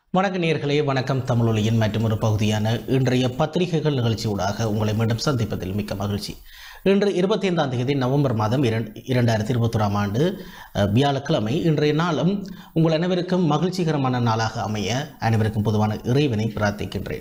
வணக்க நேயர்களே வணக்கம் தமிழொலியின் மற்றும் ஒரு பகுதியான இன்றைய பத்திரிகைகள் நிகழ்ச்சியூடாக உங்களை மீண்டும் சந்திப்பதில் மிக்க மகிழ்ச்சி இன்று இருபத்தி ஐந்தாம் தேதி நவம்பர் மாதம் இரண்டு இரண்டாயிரத்தி இருபத்தொராம் ஆண்டு அஹ், வியாழக்கிழமை இன்றைய நாளும் உங்கள் அனைவருக்கும் மகிழ்ச்சிகரமான நாளாக அமைய அனைவருக்கும் பொதுவான இறைவனை பிரார்த்திக்கின்றேன்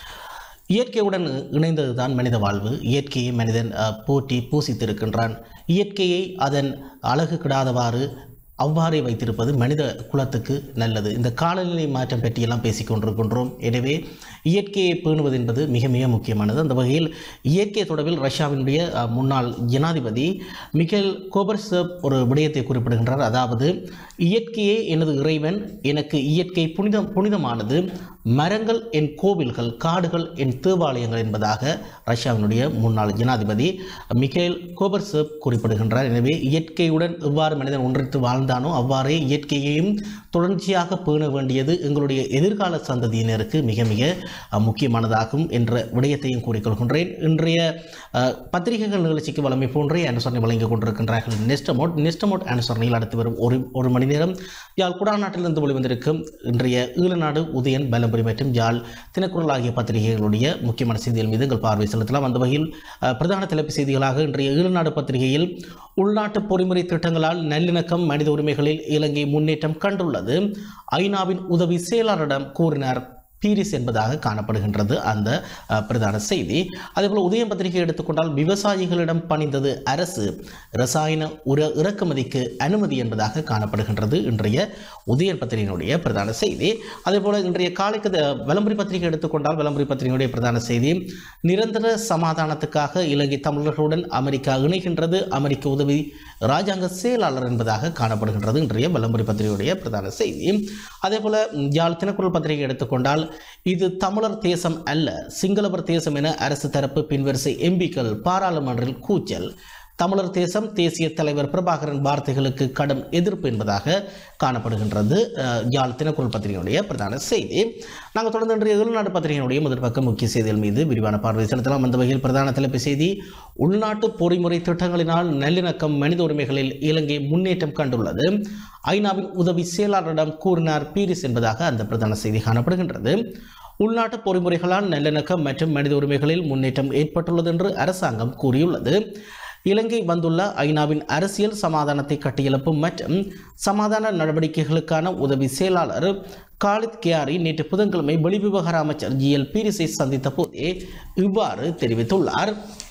இயற்கையுடன் இணைந்ததுதான் மனித வாழ்வு இயற்கையை மனிதன் அஹ், போற்றி பூசித்திருக்கின்றான் இயற்கையை அதன் அழகு கிடாதவாறு அவ்வாறே வைத்திருப்பது மனித குலத்துக்கு நல்லது இந்த காலநிலை மாற்றம் பற்றியெல்லாம் பேசிக் கொண்டிருக்கின்றோம் எனவே இயற்கையை பேணுவது என்பது மிக மிக முக்கியமானது அந்த வகையில் இயற்கை தொடர்பில் ரஷ்யாவினுடைய அஹ், முன்னாள் ஜனாதிபதி மிகேல் கோபர்சப் ஒரு விடயத்தை குறிப்பிடுகின்றார் அதாவது இயற்கையே எனது இறைவன் எனக்கு இயற்கை புனிதம் புனிதமானது மரங்கள் என் கோவில்கள் காடுகள் என் தேவாலயங்கள் என்பதாக ரஷ்யாவினுடைய முன்னாள் ஜனாதிபதி மிகேல் கோபர்சப் குறிப்பிடுகின்றார் எனவே இயற்கையுடன் எவ்வாறு மனிதன் ஒன்றித்து வாழ்ந்தானோ அவ்வாறே இயற்கையையும் தொடர்ச்சியாக பேண வேண்டியது எங்களுடைய எதிர்கால சந்ததியினருக்கு மிக மிக அஹ், முக்கியமானதாகும் என்ற விடயத்தையும் கூறிக்கொள்கின்றேன் இன்றைய அஹ், பத்திரிகைகள் நிகழ்ச்சிக்கு வளமை போன்றே அனுசரணை வழங்கிக் கொண்டிருக்கின்றார்கள் நெஸ்டமோட் நெஸ்டமோட் அனுசரணையில் அடுத்து வரும் ஒரு ஒரு மணி நேரம் யாழ் குடாநாட்டிலிருந்து வெளிவந்திருக்கும் இன்றைய ஈழநாடு உதயன் பலம்புரி மற்றும் யாழ் தினக்குரல் ஆகிய பத்திரிகைகளுடைய முக்கியமான செய்திகள் மீது எங்கள் பார்வை செலுத்தலாம் அந்த வகையில் அஹ், பிரதான தலைப்பு செய்திகளாக இன்றைய ஈழநாடு பத்திரிகையில் உள்நாட்டு பொறிமுறை திட்டங்களால் நல்லிணக்கம் மனித உரிமைகளில் இலங்கை முன்னேற்றம் கண்டுள்ளது ஐநாவின் உதவி செயலாளரிடம் கூறினார் பீரிஸ் என்பதாக காணப்படுகின்றது அந்த அஹ், பிரதான செய்தி அதேபோல் உதயம் பத்திரிகை எடுத்துக்கொண்டால் விவசாயிகளிடம் பணிந்தது அரசு ரசாயன உர இறக்குமதிக்கு அனுமதி என்பதாக காணப்படுகின்றது இன்றைய உதயன் பத்திரிகையினுடைய பிரதான செய்தி அதேபோல் இன்றைய காலைக்கு த- விளம்பரி பத்திரிகை எடுத்துக்கொண்டால் விளம்பரி பத்திரிகையுடைய பிரதான செய்தி நிரந்தர சமாதானத்துக்காக இலங்கை தமிழர்களுடன் அமெரிக்கா இணைகின்றது அமெரிக்க உதவி ராஜாங்க செயலாளர் என்பதாக காணப்படுகின்றது இன்றைய விளம்பரி பத்திரிகையுடைய பிரதான செய்தி அதேபோல ம், யாழ் தினக்குரல் பத்திரிகை எடுத்துக்கொண்டால் இது தமிழர் தேசம் அல்ல சிங்களவர் தேசம் என அரசு தரப்பு பின்வரிசை எம்பிக்கள் பாராளுமன்றில் கூச்சல் தமிழர் தேசம் தேசிய தலைவர் பிரபாகரன் வார்த்தைகளுக்கு கடும் எதிர்ப்பு என்பதாக காணப்படுகின்றது அஹ், யாழ் தினக்குரல் பத்திரிகையுடைய பிரதான செய்தி நாங்கள் தொடர்ந்து இன்றைய உள்நாட்டு பத்திரிகையினுடைய முதல் பக்க முக்கிய செய்திகள் மீது விரிவான பார்வை செலுத்தலாம் அந்த வகையில் பிரதான தலைப்பு செய்தி உள்நாட்டு பொறிமுறை திட்டங்களினால் நல்லிணக்கம் மனித உரிமைகளில் இலங்கை முன்னேற்றம் கண்டுள்ளது ஐநாவின் உதவி செயலாளரிடம் கூறினார் பீரிஸ் என்பதாக அந்த பிரதான செய்தி காணப்படுகின்றது உள்நாட்டு பொறிமுறைகளால் நல்லிணக்கம் மற்றும் மனித உரிமைகளில் முன்னேற்றம் ஏற்பட்டுள்ளது என்று அரசாங்கம் கூறியுள்ளது இலங்கை வந்துள்ள ஐநாவின் அரசியல் சமாதானத்தை கட்டியெழுப்பும் மற்றும் சமாதான நடவடிக்கைகளுக்கான உதவி செயலாளர் காலித் கியாரி நேற்று புதன்கிழமை வெளிவிவகார அமைச்சர் ஜி எல் பீரிஸை சந்தித்த போதே இவ்வாறு தெரிவித்துள்ளார்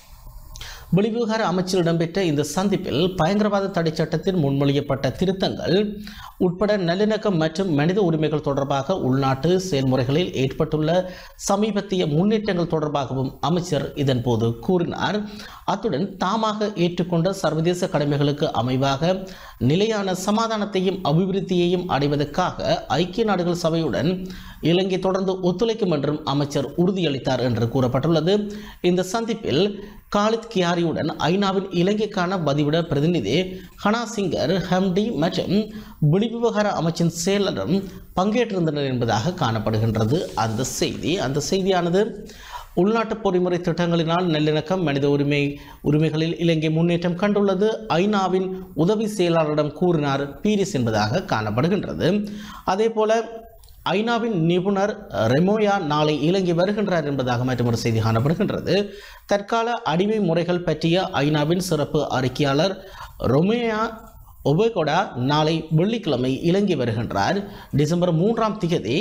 வெளிவிவகார அமைச்சர் இடம்பெற்ற இந்த சந்திப்பில் பயங்கரவாத தடை சட்டத்தில் முன்மொழியப்பட்ட திருத்தங்கள் உட்பட நல்லிணக்கம் மற்றும் மனித உரிமைகள் தொடர்பாக உள்நாட்டு செயல்முறைகளில் ஏற்பட்டுள்ள சமீபத்திய முன்னேற்றங்கள் தொடர்பாகவும் அமைச்சர் இதன்போது கூறினார் அத்துடன் தாமாக ஏற்றுக்கொண்ட சர்வதேச கடமைகளுக்கு அமைவாக நிலையான சமாதானத்தையும் அபிவிருத்தியையும் அடைவதற்காக ஐக்கிய நாடுகள் சபையுடன் இலங்கை தொடர்ந்து ஒத்துழைக்கும் என்றும் அமைச்சர் உறுதியளித்தார் என்று கூறப்பட்டுள்ளது இந்த சந்திப்பில் காலித் கியாரியுடன் ஐநாவின் இலங்கைக்கான பதிவிட பிரதிநிதி ஹனா சிங்கர் ஹம்டி மற்றும் வெளிவிவகார அமைச்சின் செயலரும் பங்கேற்றிருந்தனர் என்பதாக காணப்படுகின்றது அந்த செய்தி அந்த செய்தியானது உள்நாட்டு பொறிமுறை திட்டங்களினால் நல்லிணக்கம் மனித உரிமை உரிமைகளில் இலங்கை முன்னேற்றம் கண்டுள்ளது ஐநாவின் உதவி செயலாளரிடம் கூறினார் பீரிஸ் என்பதாக காணப்படுகின்றது அதேபோல ஐநாவின் நிபுணர் ரெமோயா நாளை இலங்கை வருகின்றார் என்பதாக மற்றொரு செய்தி காணப்படுகின்றது தற்கால அடிமை முறைகள் பற்றிய ஐநாவின் சிறப்பு அறிக்கையாளர் ரொமேயா ஒபேகொடா நாளை வெள்ளிக்கிழமை இலங்கை வருகின்றார் டிசம்பர் மூன்றாம் திகதி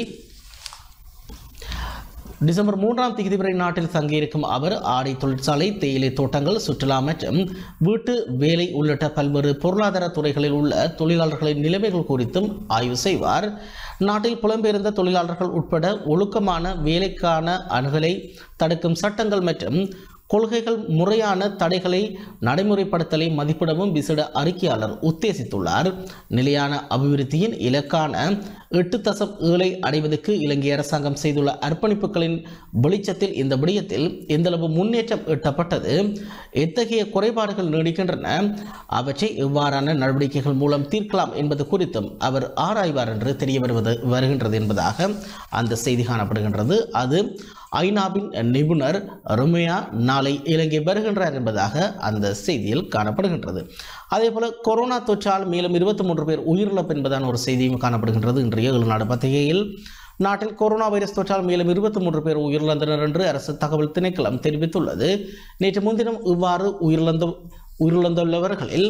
டிசம்பர் மூன்றாம் தேதி வரை நாட்டில் தங்கியிருக்கும் அவர் ஆடை தொழிற்சாலை தேயிலை தோட்டங்கள் சுற்றுலா மற்றும் வீட்டு வேலை உள்ளிட்ட பல்வேறு பொருளாதார துறைகளில் உள்ள தொழிலாளர்களின் நிலைமைகள் குறித்தும் ஆய்வு செய்வார் நாட்டில் புலம்பெயர்ந்த தொழிலாளர்கள் உட்பட ஒழுக்கமான வேலைக்கான அணுகலை தடுக்கும் சட்டங்கள் மற்றும் கொள்கைகள் முறையான தடைகளை நடைமுறைப்படுத்தலை மதிப்பிடவும் விசேட அறிக்கையாளர் உத்தேசித்துள்ளார் நிலையான அபிவிருத்தியின் இலக்கான எட்டு தசம் ஏழை அடைவதற்கு இலங்கை அரசாங்கம் செய்துள்ள அர்ப்பணிப்புகளின் வெளிச்சத்தில் இந்த விடயத்தில் எந்தளவு முன்னேற்றம் எட்டப்பட்டது எத்தகைய குறைபாடுகள் நீடிக்கின்றன அவற்றை எவ்வாறான நடவடிக்கைகள் மூலம் தீர்க்கலாம் என்பது குறித்தும் அவர் ஆராய்வார் என்று தெரிய வருவது வருகின்றது என்பதாக அந்த செய்தி காணப்படுகின்றது அது ஐநாவின் நிபுணர் ருமையா நாளை இலங்கை வருகின்றார் என்பதாக அந்த செய்தியில் காணப்படுகின்றது அதேபோல கொரோனா தொற்றால் மேலும் இருபத்தி மூன்று பேர் உயிரிழப்பு என்பதான ஒரு செய்தியும் காணப்படுகின்றது இன்றைய எழுநாடு பத்திரிகையில் நாட்டில் கொரோனா வைரஸ் தொற்றால் மேலும் இருபத்தி மூன்று பேர் உயிரிழந்தனர் என்று அரசு தகவல் திணைக்களம் தெரிவித்துள்ளது நேற்று முன்தினம் இவ்வாறு உயிரிழந்த உயிரிழந்துள்ளவர்களில்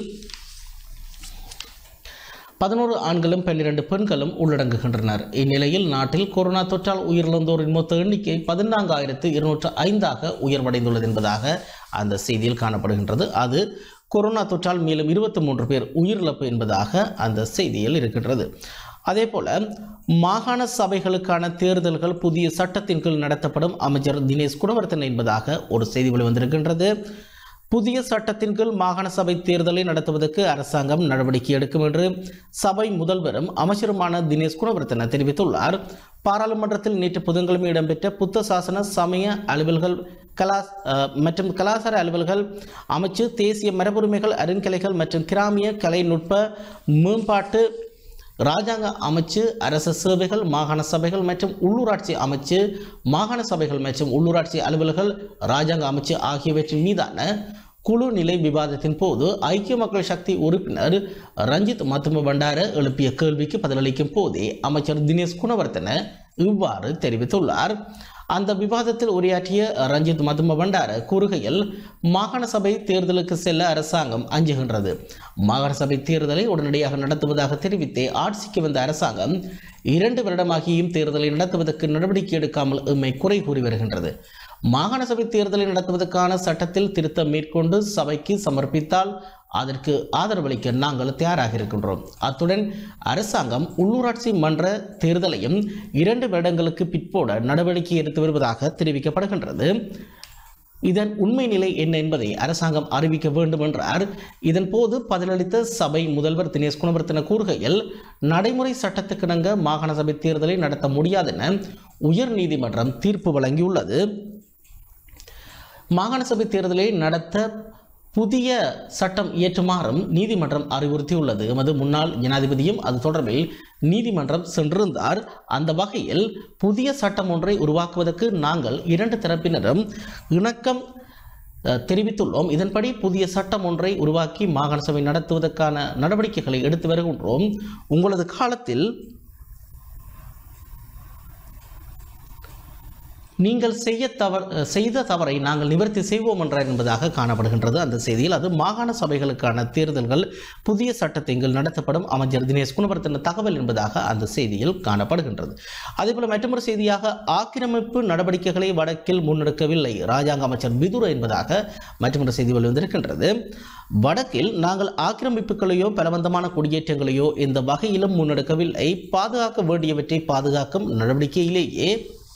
பதினோரு ஆண்களும் பன்னிரண்டு பெண்களும் உள்ளடங்குகின்றனர் இந்நிலையில் நாட்டில் கொரோனா தொற்றால் உயிரிழந்தோரின் மொத்த எண்ணிக்கை பதினான்காயிரத்து இருநூற்று ஐந்தாக உயர்வடைந்துள்ளது என்பதாக அந்த செய்தியில் காணப்படுகின்றது அது கொரோனா தொற்றால் மேலும் இருபத்தி மூன்று பேர் உயிரிழப்பு என்பதாக அந்த செய்தியில் இருக்கின்றது அதேபோல மாகாண சபைகளுக்கான தேர்தல்கள் புதிய சட்டத்தின் கீழ் நடத்தப்படும் அமைச்சர் தினேஷ் குணவர்த்தன் என்பதாக ஒரு செய்தி வெளிவந்திருக்கின்றது புதிய சட்டத்தின் கீழ் மாகாண சபை தேர்தலை நடத்துவதற்கு அரசாங்கம் நடவடிக்கை எடுக்கும் என்று சபை முதல்வரும் அமைச்சருமான தினேஷ் குணவர்த்தன தெரிவித்துள்ளார் பாராளுமன்றத்தில் நேற்று புதன்கிழமை இடம்பெற்ற புத்த சாசன சமய அலுவல்கள் கலா அஹ், மற்றும் கலாச்சார அலுவல்கள் அமைச்சு தேசிய மரபுரிமைகள் அருங்கலைகள் மற்றும் கிராமிய கலைநுட்ப மேம்பாட்டு ராஜாங்க அமைச்சு அரசு சேவைகள் மாகாண சபைகள் மற்றும் உள்ளூராட்சி அமைச்சு மாகாண சபைகள் மற்றும் உள்ளூராட்சி அலுவலர்கள் ராஜாங்க அமைச்சு ஆகியவற்றின் மீதான குழு நிலை விவாதத்தின் போது ஐக்கிய மக்கள் சக்தி உறுப்பினர் ரஞ்சித் மத்தும பண்டார எழுப்பிய கேள்விக்கு பதிலளிக்கும் போதே அமைச்சர் தினேஷ் குணவர்த்தன இவ்வாறு தெரிவித்துள்ளார் அந்த விவாதத்தில் உரையாற்றிய ரஞ்சித் மதும பண்டார கூறுகையில் மாகாண சபை தேர்தலுக்கு செல்ல அரசாங்கம் அஞ்சுகின்றது மாகாண சபை தேர்தலை உடனடியாக நடத்துவதாக தெரிவித்தே ஆட்சிக்கு வந்த அரசாங்கம் இரண்டு வருடமாகியும் தேர்தலை நடத்துவதற்கு நடவடிக்கை எடுக்காமல் எம்மை குறை கூறி வருகின்றது மாகாண சபை தேர்தலை நடத்துவதற்கான சட்டத்தில் திருத்தம் மேற்கொண்டு சபைக்கு சமர்ப்பித்தால் அதற்கு ஆதரவளிக்க நாங்கள் தயாராக இருக்கின்றோம் அத்துடன் அரசாங்கம் உள்ளூராட்சி மன்ற தேர்தலையும் இரண்டு வருடங்களுக்கு பிற்போட நடவடிக்கை எடுத்து வருவதாக தெரிவிக்கப்படுகின்றது இதன் உண்மை நிலை என்ன என்பதை அரசாங்கம் அறிவிக்க வேண்டும் என்றார் இதன் போது பதிலளித்த சபை முதல்வர் தினேஷ் குணவர்த்தன கூறுகையில் நடைமுறை சட்டத்துக்கிணங்க மாகாண சபை தேர்தலை நடத்த முடியாதென உயர் நீதிமன்றம் தீர்ப்பு வழங்கியுள்ளது மாகாண சபை தேர்தலை நடத்த புதிய சட்டம் இயற்றுமாறும் நீதிமன்றம் அறிவுறுத்தியுள்ளது எமது முன்னாள் ஜனாதிபதியும் அது தொடர்பில் நீதிமன்றம் சென்றிருந்தார் அந்த வகையில் புதிய சட்டம் ஒன்றை உருவாக்குவதற்கு நாங்கள் இரண்டு தரப்பினரும் இணக்கம் அஹ், தெரிவித்துள்ளோம் இதன்படி புதிய சட்டம் ஒன்றை உருவாக்கி மாகாண சபை நடத்துவதற்கான நடவடிக்கைகளை எடுத்து வருகின்றோம் உங்களது காலத்தில் நீங்கள் செய்ய தவறு செய்த தவறை நாங்கள் நிவர்த்தி செய்வோம் என்றார் என்பதாக காணப்படுகின்றது அந்த செய்தியில் அது மாகாண சபைகளுக்கான தேர்தல்கள் புதிய சட்டத்தின் கீழ் நடத்தப்படும் அமைச்சர் தினேஷ் குணவர்த்தன தகவல் என்பதாக அந்த செய்தியில் காணப்படுகின்றது அதேபோல மற்றொரு செய்தியாக ஆக்கிரமிப்பு நடவடிக்கைகளை வடக்கில் முன்னெடுக்கவில்லை ராஜாங்க அமைச்சர் பிதுர என்பதாக மற்றொரு செய்தி வெளிவந்திருக்கின்றது வடக்கில் நாங்கள் ஆக்கிரமிப்புகளையோ பலவந்தமான குடியேற்றங்களையோ எந்த வகையிலும் முன்னெடுக்கவில்லை பாதுகாக்க வேண்டியவற்றை பாதுகாக்கும் நடவடிக்கையிலேயே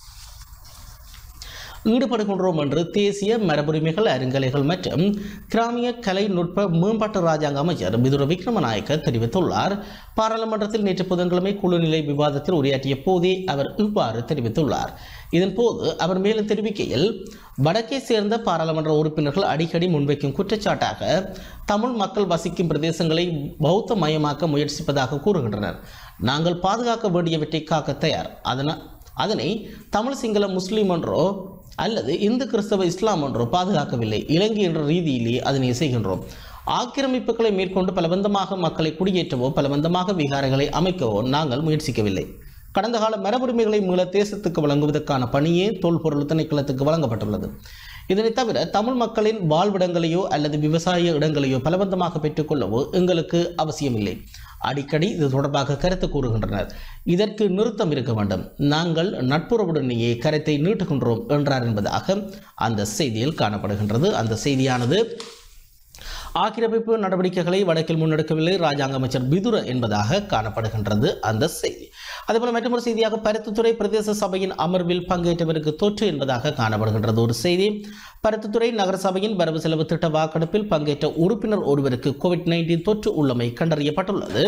ஈடுபடுகின்றோம் என்று தேசிய மரபுரிமைகள் அருங்கலைகள் மற்றும் கிராமிய கலை நுட்ப மேம்பாட்டு ராஜாங்க அமைச்சர் பிதுர விக்ரமநாயக்க தெரிவித்துள்ளார் பாராளுமன்றத்தில் நேற்று புதன்கிழமை குழுநிலை விவாதத்தில் உரையாற்றிய போதே அவர் இவ்வாறு தெரிவித்துள்ளார் இதன்போது அவர் மேலும் தெரிவிக்கையில் வடக்கே சேர்ந்த பாராளுமன்ற உறுப்பினர்கள் அடிக்கடி முன்வைக்கும் குற்றச்சாட்டாக தமிழ் மக்கள் வசிக்கும் பிரதேசங்களை பௌத்த மயமாக்க முயற்சிப்பதாக கூறுகின்றனர் நாங்கள் பாதுகாக்க வேண்டியவற்றை காக்க தயார் அதனால் அதனை தமிழ் சிங்கள முஸ்லீம் என்றோ அல்லது இந்து கிறிஸ்தவ இஸ்லாம் என்றோ பாதுகாக்கவில்லை இலங்கை என்ற ரீதியிலே அதனை செய்கின்றோம் ஆக்கிரமிப்புகளை மேற்கொண்டு பலவந்தமாக மக்களை குடியேற்றவோ பலவந்தமாக விகாரைகளை அமைக்கவோ நாங்கள் முயற்சிக்கவில்லை கடந்த கால மரபுரிமைகளை மீள தேசத்துக்கு வழங்குவதற்கான பணியே தொல்பொருள் திணைக்களத்துக்கு வழங்கப்பட்டுள்ளது இதனை தவிர தமிழ் மக்களின் வாழ்விடங்களையோ அல்லது விவசாய இடங்களையோ பலவந்தமாக பெற்றுக்கொள்ளவோ எங்களுக்கு அவசியமில்லை அடிக்கடி இது தொடர்பாக கருத்து கூறுகின்றனர் இதற்கு நிறுத்தம் இருக்க வேண்டும் நாங்கள் நட்புறவுடனேயே கருத்தை நீட்டுகின்றோம் என்றார் என்பதாக அந்த செய்தியில் காணப்படுகின்றது அந்த செய்தியானது ஆக்கிரமிப்பு நடவடிக்கைகளை வடக்கில் முன்னெடுக்கவில்லை ராஜாங்க அமைச்சர் பிதுர என்பதாக காணப்படுகின்றது அந்த செய்தி அதேபோல மற்றொரு செய்தியாக பருத்தித்துறை பிரதேச சபையின் அமர்வில் பங்கேற்றவருக்கு தொற்று என்பதாக காணப்படுகின்றது ஒரு செய்தி பருத்தித்துறை நகர சபையின் வரவு செலவு திட்ட வாக்கெடுப்பில் பங்கேற்ற உறுப்பினர் ஒருவருக்கு கோவிட் நைன்டீன் தொற்று உள்ளமை கண்டறியப்பட்டுள்ளது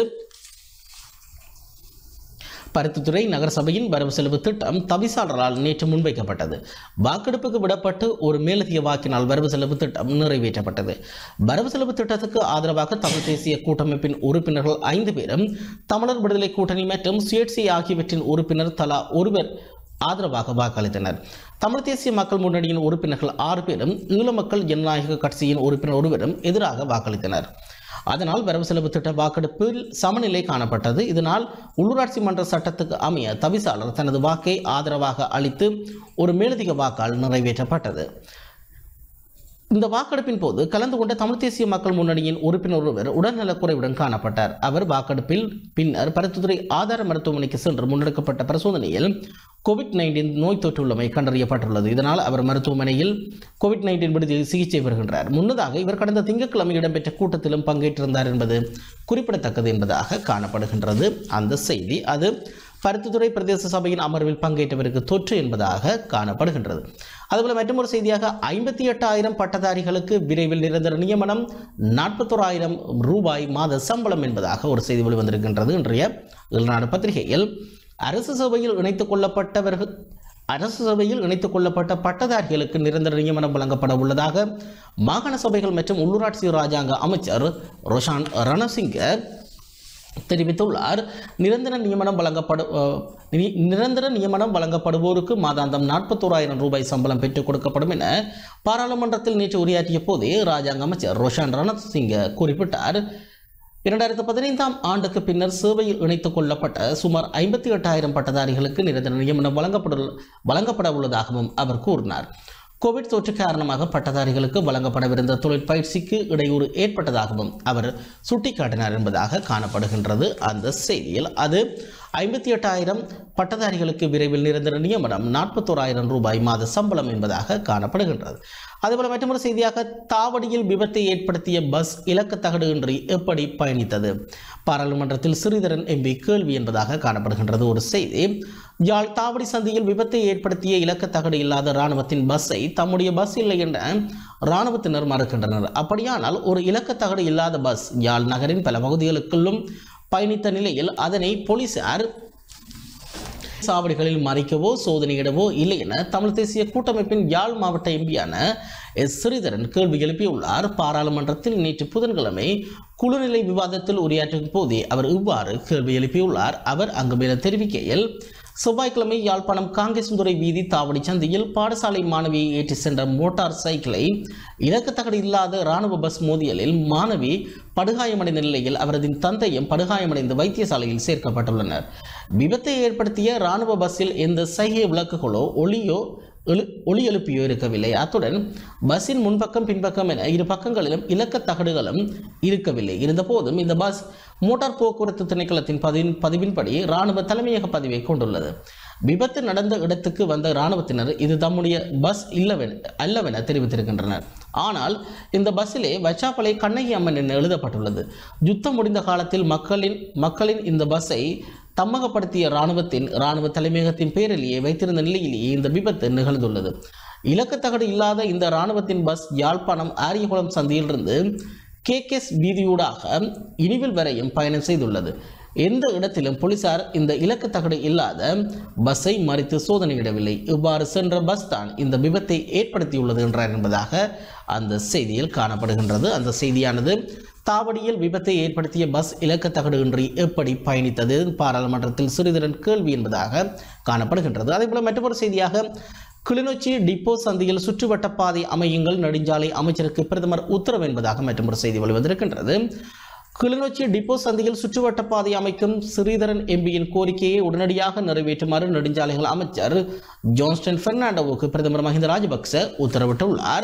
பருத்தித்துறை நகரசபையின் வரவு செலவு திட்டம் தவிசாளரால் நேற்று முன்வைக்கப்பட்டது வாக்கெடுப்புக்கு விடப்பட்டு ஒரு மேலதிக வாக்கினால் வரவு செலவு திட்டம் நிறைவேற்றப்பட்டது வரவு செலவு திட்டத்துக்கு ஆதரவாக தமிழ் தேசிய கூட்டமைப்பின் உறுப்பினர்கள் ஐந்து பேரும் தமிழர் விடுதலை கூட்டணி மற்றும் சுயேட்சை ஆகியவற்றின் உறுப்பினர் தலா ஒருவர் ஆதரவாக வாக்களித்தனர் தமிழ் தேசிய மக்கள் முன்னணியின் உறுப்பினர்கள் ஆறு பேரும் ஈழ மக்கள் ஜனநாயக கட்சியின் உறுப்பினர் ஒருவரும் எதிராக வாக்களித்தனர் அதனால் வரவு செலவு திட்ட வாக்கெடுப்பில் சமநிலை காணப்பட்டது இதனால் உள்ளூராட்சி மன்ற சட்டத்துக்கு அமைய தவிசாளர் தனது வாக்கை ஆதரவாக அளித்து ஒரு மேலதிக வாக்கால் நிறைவேற்றப்பட்டது இந்த வாக்கெடுப்பின் போது கலந்து கொண்ட தமிழ் தேசிய மக்கள் முன்னணியின் உறுப்பினர் ஒருவர் உடல்நலக்குறைவுடன் காணப்பட்டார் அவர் வாக்கெடுப்பில் பின்னர் பருத்தித்துறை ஆதார மருத்துவமனைக்கு சென்று முன்னெடுக்கப்பட்ட பரிசோதனையில் கோவிட் நைன்டீன் நோய் தொற்றுள்ளமை கண்டறியப்பட்டுள்ளது இதனால் அவர் மருத்துவமனையில் கோவிட் நைன்டீன் விடுதியில் சிகிச்சை பெறுகின்றார் முன்னதாக இவர் கடந்த திங்கட்கிழமை இடம்பெற்ற கூட்டத்திலும் பங்கேற்றிருந்தார் என்பது குறிப்பிடத்தக்கது என்பதாக காணப்படுகின்றது அந்த செய்தி அது பருத்தித்துறை பிரதேச சபையின் அமர்வில் பங்கேற்றவருக்கு தொற்று என்பதாக காணப்படுகின்றது அதுபோல மற்றொரு செய்தியாக ஐம்பத்தி எட்டாயிரம் பட்டதாரிகளுக்கு விரைவில் நிரந்தர நியமனம் நாற்பத்தோராயிரம் ரூபாய் மாத சம்பளம் என்பதாக ஒரு செய்தி வெளிவந்திருக்கின்றது இன்றைய இல்நாடு பத்திரிகையில் அரசு சபையில் இணைத்துக் கொள்ளப்பட்டவர்கள் அரசு சபையில் இணைத்துக் கொள்ளப்பட்ட பட்டதாரிகளுக்கு நிரந்தர நியமனம் வழங்கப்பட உள்ளதாக மாகாண சபைகள் மற்றும் உள்ளூராட்சி ராஜாங்க அமைச்சர் ரோஷான் ரணசிங்க தெரிவித்துள்ளார் நிரந்தர நியமனம் வழங்கப்படு அஹ், நி- நிரந்தர நியமனம் வழங்கப்படுவோருக்கு மாதாந்தம் நாற்பத்தோராயிரம் ரூபாய் சம்பளம் பெற்றுக் கொடுக்கப்படும் என பாராளுமன்றத்தில் நேற்று உரையாற்றிய போதே ராஜாங்க அமைச்சர் ரோஷான் ரணசிங்க குறிப்பிட்டார் இரண்டாயிரத்து பதினைந்தாம் ஆண்டுக்கு பின்னர் சேவையில் இணைத்துக் கொள்ளப்பட்ட சுமார் ஐம்பத்தி எட்டாயிரம் பட்டதாரிகளுக்கு நிரந்தர நியமனம் வழங்கப்பட வழங்கப்பட உள்ளதாகவும் அவர் கூறினார் கோவிட் தொற்று காரணமாக பட்டதாரிகளுக்கு வழங்கப்படவிருந்த தொழிற்பயிற்சிக்கு இடையூறு ஏற்பட்டதாகவும் அவர் சுட்டிக்காட்டினார் என்பதாக காணப்படுகின்றது அந்த செய்தியில் அது ஐம்பத்தி எட்டாயிரம் பட்டதாரிகளுக்கு விரைவில் நிரந்தர நியமனம் நாற்பத்தோராயிரம் ரூபாய் மாத சம்பளம் என்பதாக காணப்படுகின்றது அதுபோல மற்றொரு செய்தியாக தாவடியில் விபத்தை ஏற்படுத்திய பஸ் இலக்கு தகடுயின்றி எப்படி பயணித்தது பாராளுமன்றத்தில் ஸ்ரீதரன் எம்பி கேள்வி என்பதாக காணப்படுகின்றது ஒரு செய்தி யாழ் தாவடி சந்தியில் விபத்தை ஏற்படுத்திய இலக்கு தகடு இல்லாத இராணுவத்தின் பஸ்ஸை தம்முடைய பஸ் இல்லை என இராணுவத்தினர் மறுக்கின்றனர் அப்படியானால் ஒரு இலக்கு தகடு இல்லாத பஸ் யாழ் நகரின் பல பகுதிகளுக்குள்ளும் பயணித்த நிலையில் அதனை போலீசார் சாவடிகளில் மறைக்கவோ சோதனையிடவோ இல்லை என தமிழ் தேசிய கூட்டமைப்பின் யாழ் மாவட்ட எம்பியான எஸ் ஸ்ரீதரன் கேள்வி எழுப்பியுள்ளார் பாராளுமன்றத்தில் நேற்று புதன்கிழமை குழுநிலை விவாதத்தில் உரையாற்றும் போதே அவர் இவ்வாறு கேள்வி எழுப்பியுள்ளார் அவர் அங்கு மேலும் தெரிவிக்கையில் செவ்வாய்க்கிழமை யாழ்ப்பாணம் காங்கேசுந்துறை வீதி தாவடி சந்தையில் பாடசாலை மாணவியை ஏற்றி சென்ற மோட்டார் சைக்கிளை இலக்கத்தகடு இல்லாத இராணுவ பஸ் மோதியலில் மாணவி படுகாயமடைந்த நிலையில் அவரது தந்தையும் படுகாயமடைந்து வைத்தியசாலையில் சேர்க்கப்பட்டுள்ளனர் விபத்தை ஏற்படுத்திய இராணுவ பஸ்ஸில் எந்த சைகை விளக்குகளோ ஒளியோ எழு ஒளி எழுப்பியோ இருக்கவில்லை அத்துடன் பஸ்ஸின் முன்பக்கம் பின்பக்கம் என இரு பக்கங்களிலும் இலக்க தகடுகளும் இருக்கவில்லை இருந்தபோதும் இந்த பஸ் மோட்டார் போக்குவரத்து திணைக்களத்தின் பதிவின் பதிவின்படி இராணுவ தலைமையக பதிவை கொண்டுள்ளது விபத்து நடந்த இடத்துக்கு வந்த இராணுவத்தினர் இது தம்முடைய பஸ் இல்லவென அல்லவென தெரிவித்திருக்கின்றனர் ஆனால் இந்த பஸ்ஸிலே வச்சாப்பளை கண்ணகி அம்மன் என எழுதப்பட்டுள்ளது யுத்தம் முடிந்த காலத்தில் மக்களின் மக்களின் இந்த பஸ்ஸை தம்மகப்படுத்திய இராணுவத்தின் இராணுவ தலைமையகத்தின் பேரிலேயே வைத்திருந்த நிலையிலேயே இந்த விபத்து நிகழ்ந்துள்ளது இலக்கத்தகடு இல்லாத இந்த இராணுவத்தின் பஸ் யாழ்ப்பாணம் ஆரியகுளம் சந்தியிலிருந்து கேகேஎஸ் வீதியூடாக இனிவில் வரையும் பயணம் செய்துள்ளது எந்த இடத்திலும் போலீசார் இந்த இலக்கு தகடு இல்லாத பஸ்ஸை மறித்து சோதனையிடவில்லை இவ்வாறு சென்ற பஸ் தான் இந்த விபத்தை ஏற்படுத்தியுள்ளது என்றார் என்பதாக அந்த செய்தியில் காணப்படுகின்றது அந்த செய்தியானது தாவடியில் விபத்தை ஏற்படுத்திய பஸ் இலக்க தகடுயின்றி எப்படி பயணித்தது பாராளுமன்றத்தில் சிறிதரன் கேள்வி என்பதாக காணப்படுகின்றது அதேபோல மற்றொரு செய்தியாக கிளிநொச்சி டிப்போ சந்தியில் சுற்றுவட்ட பாதை அமையுங்கள் நெடுஞ்சாலை அமைச்சருக்கு பிரதமர் உத்தரவு என்பதாக மற்றொரு செய்தி வெளிவந்திருக்கின்றது கிளிநொச்சி டிப்போ சந்தியில் சுற்றுவட்ட பாதை அமைக்கும் ஸ்ரீதரன் எம்பியின் கோரிக்கையை உடனடியாக நிறைவேற்றுமாறு நெடுஞ்சாலைகள் அமைச்சர் ஜான்ஸ்டன் பெர்னாண்டோவுக்கு பிரதமர் மஹிந்த ராஜபக்ச உத்தரவிட்டுள்ளார்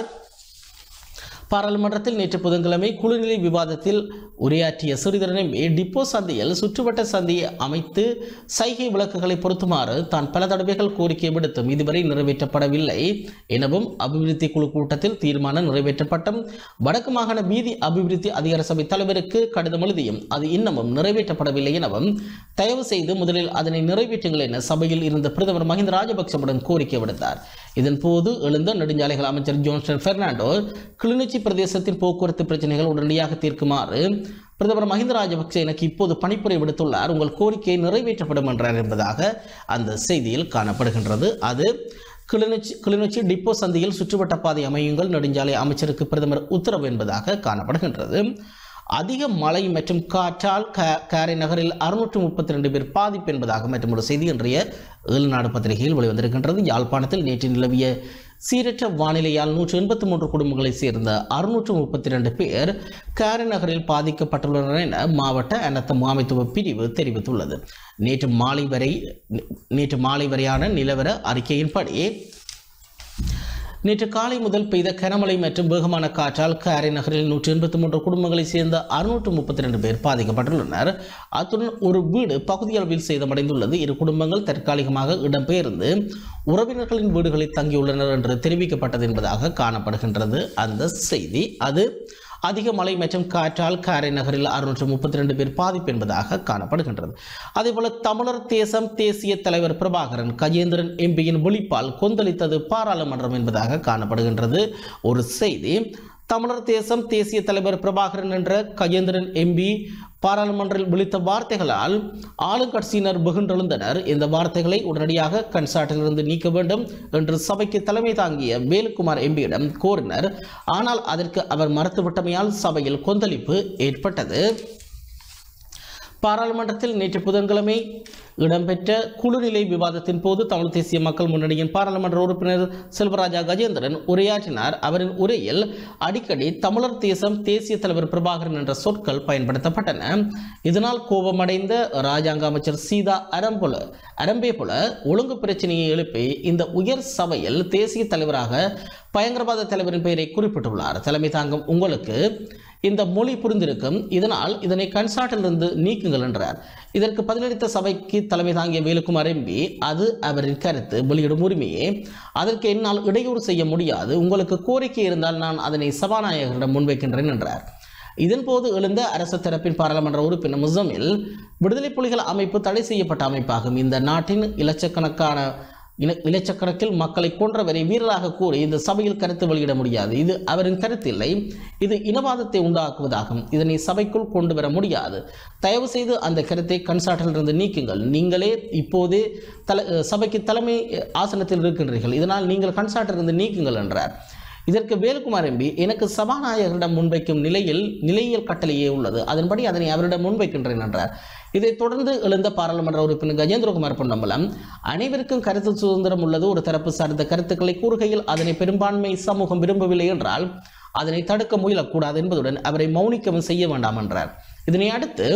பாராளுமன்றத்தில் நேற்று புதன்கிழமை குழுநிலை விவாதத்தில் உரையாற்றிய சிறிதரன் எம்பி டிப்போ சந்தையில் சுற்றுவட்ட சந்தையை அமைத்து சைகை விளக்குகளை பொருத்துமாறு தான் பல தடவைகள் கோரிக்கை விடுத்தும் இதுவரை நிறைவேற்றப்படவில்லை எனவும் அபிவிருத்தி குழு கூட்டத்தில் தீர்மானம் நிறைவேற்றப்பட்டும் வடக்கு மாகாண வீதி அபிவிருத்தி அதிகார சபை தலைவருக்கு கடிதம் எழுதியும் அது இன்னமும் நிறைவேற்றப்படவில்லை எனவும் தயவு செய்து முதலில் அதனை நிறைவேற்றுங்கள் என சபையில் இருந்த பிரதமர் மஹிந்த ராஜபக்சவுடன் கோரிக்கை விடுத்தார் இதன் போது எழுந்த நெடுஞ்சாலைகள் அமைச்சர் ஜோன்சன் பெர்னாண்டோ கிளிநொச்சி பிரதேசத்தின் போக்குவரத்து பிரச்சனைகள் உடனடியாக தீர்க்குமாறு பிரதமர் மஹிந்த ராஜபக்சே எனக்கு இப்போது பணிப்புரை விடுத்துள்ளார் உங்கள் கோரிக்கை நிறைவேற்றப்படும் என்றார் என்பதாக அந்த செய்தியில் காணப்படுகின்றது அது கிளிநொச்சி கிளிநொச்சி டிப்போ சந்தியில் சுற்றுவட்ட பாதை அமையுங்கள் நெடுஞ்சாலை அமைச்சருக்கு பிரதமர் உத்தரவு என்பதாக காணப்படுகின்றது அதிக மழை மற்றும் காற்றால் க காரை நகரில் அறுநூற்று முப்பத்தி ரெண்டு பேர் பாதிப்பு என்பதாக மற்றும் ஒரு செய்தி இன்றைய ஏழுநாடு பத்திரிகையில் வெளிவந்திருக்கின்றது யாழ்ப்பாணத்தில் நேற்று நிலவிய சீரற்ற வானிலையால் நூற்று எண்பத்தி மூன்று குடும்பங்களைச் சேர்ந்த அறுநூற்று முப்பத்தி ரெண்டு பேர் கேரன் நகரில் பாதிக்கப்பட்டுள்ளனர் என மாவட்ட அனர்த்த முகாமைத்துவ பிரிவு தெரிவித்துள்ளது நேற்று மாலை வரை நேற்று மாலை வரையான நிலவர அறிக்கையின்படி நேற்று காலை முதல் பெய்த கனமழை மற்றும் வேகமான காற்றால் காரை நகரில் நூற்றி எண்பத்தி மூன்று குடும்பங்களைச் சேர்ந்த அறுநூற்று முப்பத்தி ரெண்டு பேர் பாதிக்கப்பட்டுள்ளனர் அத்துடன் ஒரு வீடு பகுதியளவில் சேதமடைந்துள்ளது இரு குடும்பங்கள் தற்காலிகமாக இடம்பெயர்ந்து உறவினர்களின் வீடுகளில் தங்கியுள்ளனர் என்று தெரிவிக்கப்பட்டது என்பதாக காணப்படுகின்றது அந்த செய்தி அது அதிக மழை மற்றும் காற்றால் காரை நகரில் அறுநூற்று முப்பத்தி ரெண்டு பேர் பாதிப்பு என்பதாக காணப்படுகின்றது அதேபோல தமிழர் தேசம் தேசிய தலைவர் பிரபாகரன் கஜேந்திரன் எம்பியின் விழிப்பால் கொந்தளித்தது பாராளுமன்றம் என்பதாக காணப்படுகின்றது ஒரு செய்தி தமிழர் தேசம் தேசிய தலைவர் பிரபாகரன் என்ற கஜேந்திரன் எம்பி பாராளுமன்றில் விழித்த வார்த்தைகளால் ஆளுங்கட்சியினர் வெகுண்டெழுந்தனர் இந்த வார்த்தைகளை உடனடியாக கன்சாட்டிலிருந்து நீக்க வேண்டும் என்று சபைக்கு தலைமை தாங்கிய வேலுக்குமார் எம்பியிடம் கோரினர் ஆனால் அதற்கு அவர் மறுத்துவிட்டமையால் சபையில் கொந்தளிப்பு ஏற்பட்டது பாராளுமன்றத்தில் நேற்று புதன்கிழமை இடம்பெற்ற குழுநிலை விவாதத்தின் போது தமிழ் தேசிய மக்கள் முன்னணியின் பாராளுமன்ற உறுப்பினர் செல்வராஜா கஜேந்திரன் உரையாற்றினார் அவரின் உரையில் அடிக்கடி தமிழர் தேசம் தேசிய தலைவர் பிரபாகரன் என்ற சொற்கள் பயன்படுத்தப்பட்டன இதனால் கோபமடைந்த ராஜாங்க அமைச்சர் சீதா அரம்புல அரம்பேபுல ஒழுங்கு பிரச்சனையை எழுப்பி இந்த உயர் சபையில் தேசிய தலைவராக பயங்கரவாத தலைவரின் பெயரை குறிப்பிட்டுள்ளார் தலைமை தாங்கும் உங்களுக்கு இந்த மொழி புரிந்திருக்கும் இதனால் இதனை கன்சாட்டிலிருந்து நீக்குங்கள் என்றார் இதற்கு பதிலளித்த சபைக்கு தலைமை தாங்கிய வேலுக்குமார் எம்பி அது அவரின் கருத்து வெளியிடும் உரிமையே அதற்கு என்னால் இடையூறு செய்ய முடியாது உங்களுக்கு கோரிக்கை இருந்தால் நான் அதனை சபாநாயகரிடம் முன்வைக்கின்றேன் என்றார் இதன்போது எழுந்த அரசு தரப்பின் பாராளுமன்ற உறுப்பினர் முசமில் விடுதலை புலிகள் அமைப்பு தடை செய்யப்பட்ட அமைப்பாகும் இந்த நாட்டின் இலட்சக்கணக்கான இன இலட்சக்கணக்கில் மக்களை கொன்றவரை வீரராக கூறி இந்த சபையில் கருத்து வெளியிட முடியாது இது அவரின் கருத்தில்லை இது இனவாதத்தை உண்டாக்குவதாகும் இதனை சபைக்குள் கொண்டு வர முடியாது தயவு செய்து அந்த கருத்தை கன்சாட்டிலிருந்து நீக்குங்கள் நீங்களே இப்போதே தல சபைக்கு தலைமை ஆசனத்தில் இருக்கின்றீர்கள் இதனால் நீங்கள் கன்சாட்டிலிருந்து நீக்குங்கள் என்றார் இதற்கு வேலுக்குமார் எம்பி எனக்கு சபாநாயகரிடம் முன்வைக்கும் நிலையில் நிலையியல் கட்டளையே உள்ளது அதன்படி அதனை அவரிடம் முன்வைக்கின்றேன் என்றார் இதைத் தொடர்ந்து எழுந்த பாராளுமன்ற உறுப்பினர் கஜேந்திரகுமார் பொன்னம்பலம் அனைவருக்கும் கருத்து சுதந்திரம் உள்ளது ஒரு தரப்பு சார்ந்த கருத்துக்களை கூறுகையில் அதனை பெரும்பான்மை சமூகம் விரும்பவில்லை என்றால் அதனை தடுக்க முயலக்கூடாது என்பதுடன் அவரை மௌனிக்கவும் செய்ய வேண்டாம் என்றார் இதனை அடுத்து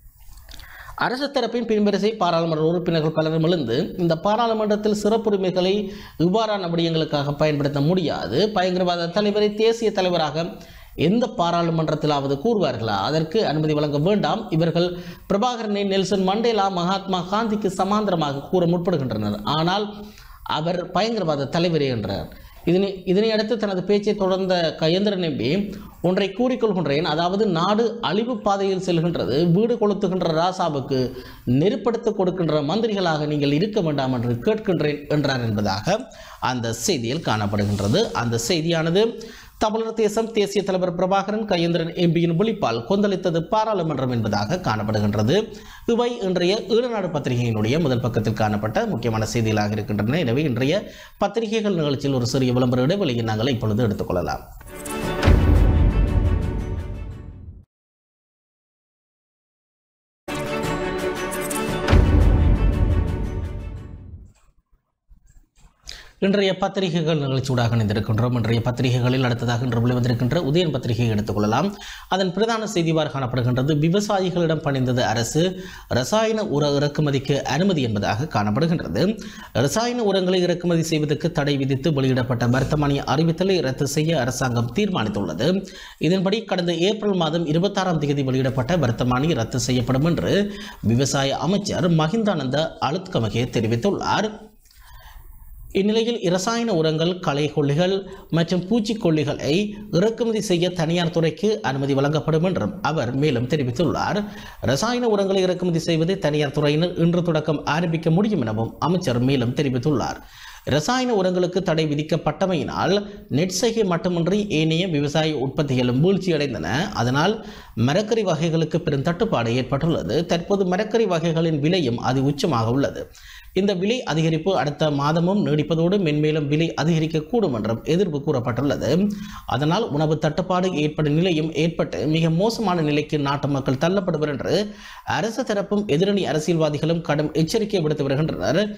அரசு தரப்பின் பின்வரிசை பாராளுமன்ற உறுப்பினர்கள் பலரும் எழுந்து இந்த பாராளுமன்றத்தில் சிறப்புரிமைகளை இவ்வாறான விடயங்களுக்காக பயன்படுத்த முடியாது பயங்கரவாத தலைவரை தேசிய தலைவராக எந்த பாராளுமன்றத்திலாவது கூறுவார்களா அதற்கு அனுமதி வழங்க வேண்டாம் இவர்கள் பிரபாகரனை நெல்சன் மண்டேலா மகாத்மா காந்திக்கு சமாந்தரமாக கூற முற்படுகின்றனர் ஆனால் அவர் பயங்கரவாத தலைவரே என்றார் இதனை இதனை அடுத்து தனது பேச்சை தொடர்ந்த கயந்திரன் எம்பி ஒன்றை கூறிக்கொள்கின்றேன் அதாவது நாடு அழிவு பாதையில் செல்கின்றது வீடு கொளுத்துகின்ற ராசாவுக்கு நெருப்படுத்த கொடுக்கின்ற மந்திரிகளாக நீங்கள் இருக்க வேண்டாம் என்று கேட்கின்றேன் என்றார் என்பதாக அந்த செய்தியில் காணப்படுகின்றது அந்த செய்தியானது தமிழர் தேசம் தேசிய தலைவர் பிரபாகரன் கையேந்திரன் எம்பியின் விழிப்பால் கொந்தளித்தது பாராளுமன்றம் என்பதாக காணப்படுகின்றது இவை இன்றைய ஈழநாடு பத்திரிகையினுடைய முதல் பக்கத்தில் காணப்பட்ட முக்கியமான செய்திகளாக இருக்கின்றன எனவே இன்றைய பத்திரிகைகள் நிகழ்ச்சியில் ஒரு சிறிய விளம்பர இடைவெளியை நாங்கள் இப்பொழுது எடுத்துக்கொள்ளலாம் இன்றைய பத்திரிகைகள் நிகழ்ச்சியூடாக இணைந்திருக்கின்றோம் இன்றைய பத்திரிகைகளில் அடுத்ததாக இன்று வெளிவந்திருக்கின்ற உதயன் பத்திரிகையை எடுத்துக்கொள்ளலாம் அதன் பிரதான செய்திவாறு காணப்படுகின்றது விவசாயிகளிடம் பணிந்தது அரசு ரசாயன உர இறக்குமதிக்கு அனுமதி என்பதாக காணப்படுகின்றது ரசாயன உரங்களை இறக்குமதி செய்வதற்கு தடை விதித்து வெளியிடப்பட்ட வர்த்தமானிய அறிவித்தலை ரத்து செய்ய அரசாங்கம் தீர்மானித்துள்ளது இதன்படி கடந்த ஏப்ரல் மாதம் இருபத்தாறாம் தேதி வெளியிடப்பட்ட வர்த்தமானி ரத்து செய்யப்படும் என்று விவசாய அமைச்சர் மஹிந்தானந்த அலுத்கமகே தெரிவித்துள்ளார் இந்நிலையில் இரசாயன உரங்கள் களைக்கொல்லிகள் மற்றும் பூச்சிக்கொல்லிகளை இறக்குமதி செய்ய தனியார் துறைக்கு அனுமதி வழங்கப்படும் என்றும் அவர் மேலும் தெரிவித்துள்ளார் ரசாயன உரங்களை இறக்குமதி செய்வதை தனியார் துறையினர் இன்று தொடக்கம் ஆரம்பிக்க முடியும் எனவும் அமைச்சர் மேலும் தெரிவித்துள்ளார் ரசாயன உரங்களுக்கு தடை விதிக்கப்பட்டமையினால் நெற்செய்கை மட்டுமின்றி ஏனைய விவசாய உற்பத்திகளும் வீழ்ச்சியடைந்தன அதனால் மரக்கறி வகைகளுக்கு பெரும் தட்டுப்பாடு ஏற்பட்டுள்ளது தற்போது மரக்கறி வகைகளின் விலையும் அதி உச்சமாக உள்ளது இந்த விலை அதிகரிப்பு அடுத்த மாதமும் நீடிப்பதோடு மென்மேலும் விலை அதிகரிக்கக்கூடும் என்றும் எதிர்ப்பு கூறப்பட்டுள்ளது அதனால் உணவு தட்டுப்பாடு ஏற்படும் நிலையும் ஏற்பட்டு மிக மோசமான நிலைக்கு நாட்டு மக்கள் தள்ளப்படுவர் என்று அரசு தரப்பும் எதிரணி அரசியல்வாதிகளும் கடும் எச்சரிக்கை விடுத்து வருகின்றனர்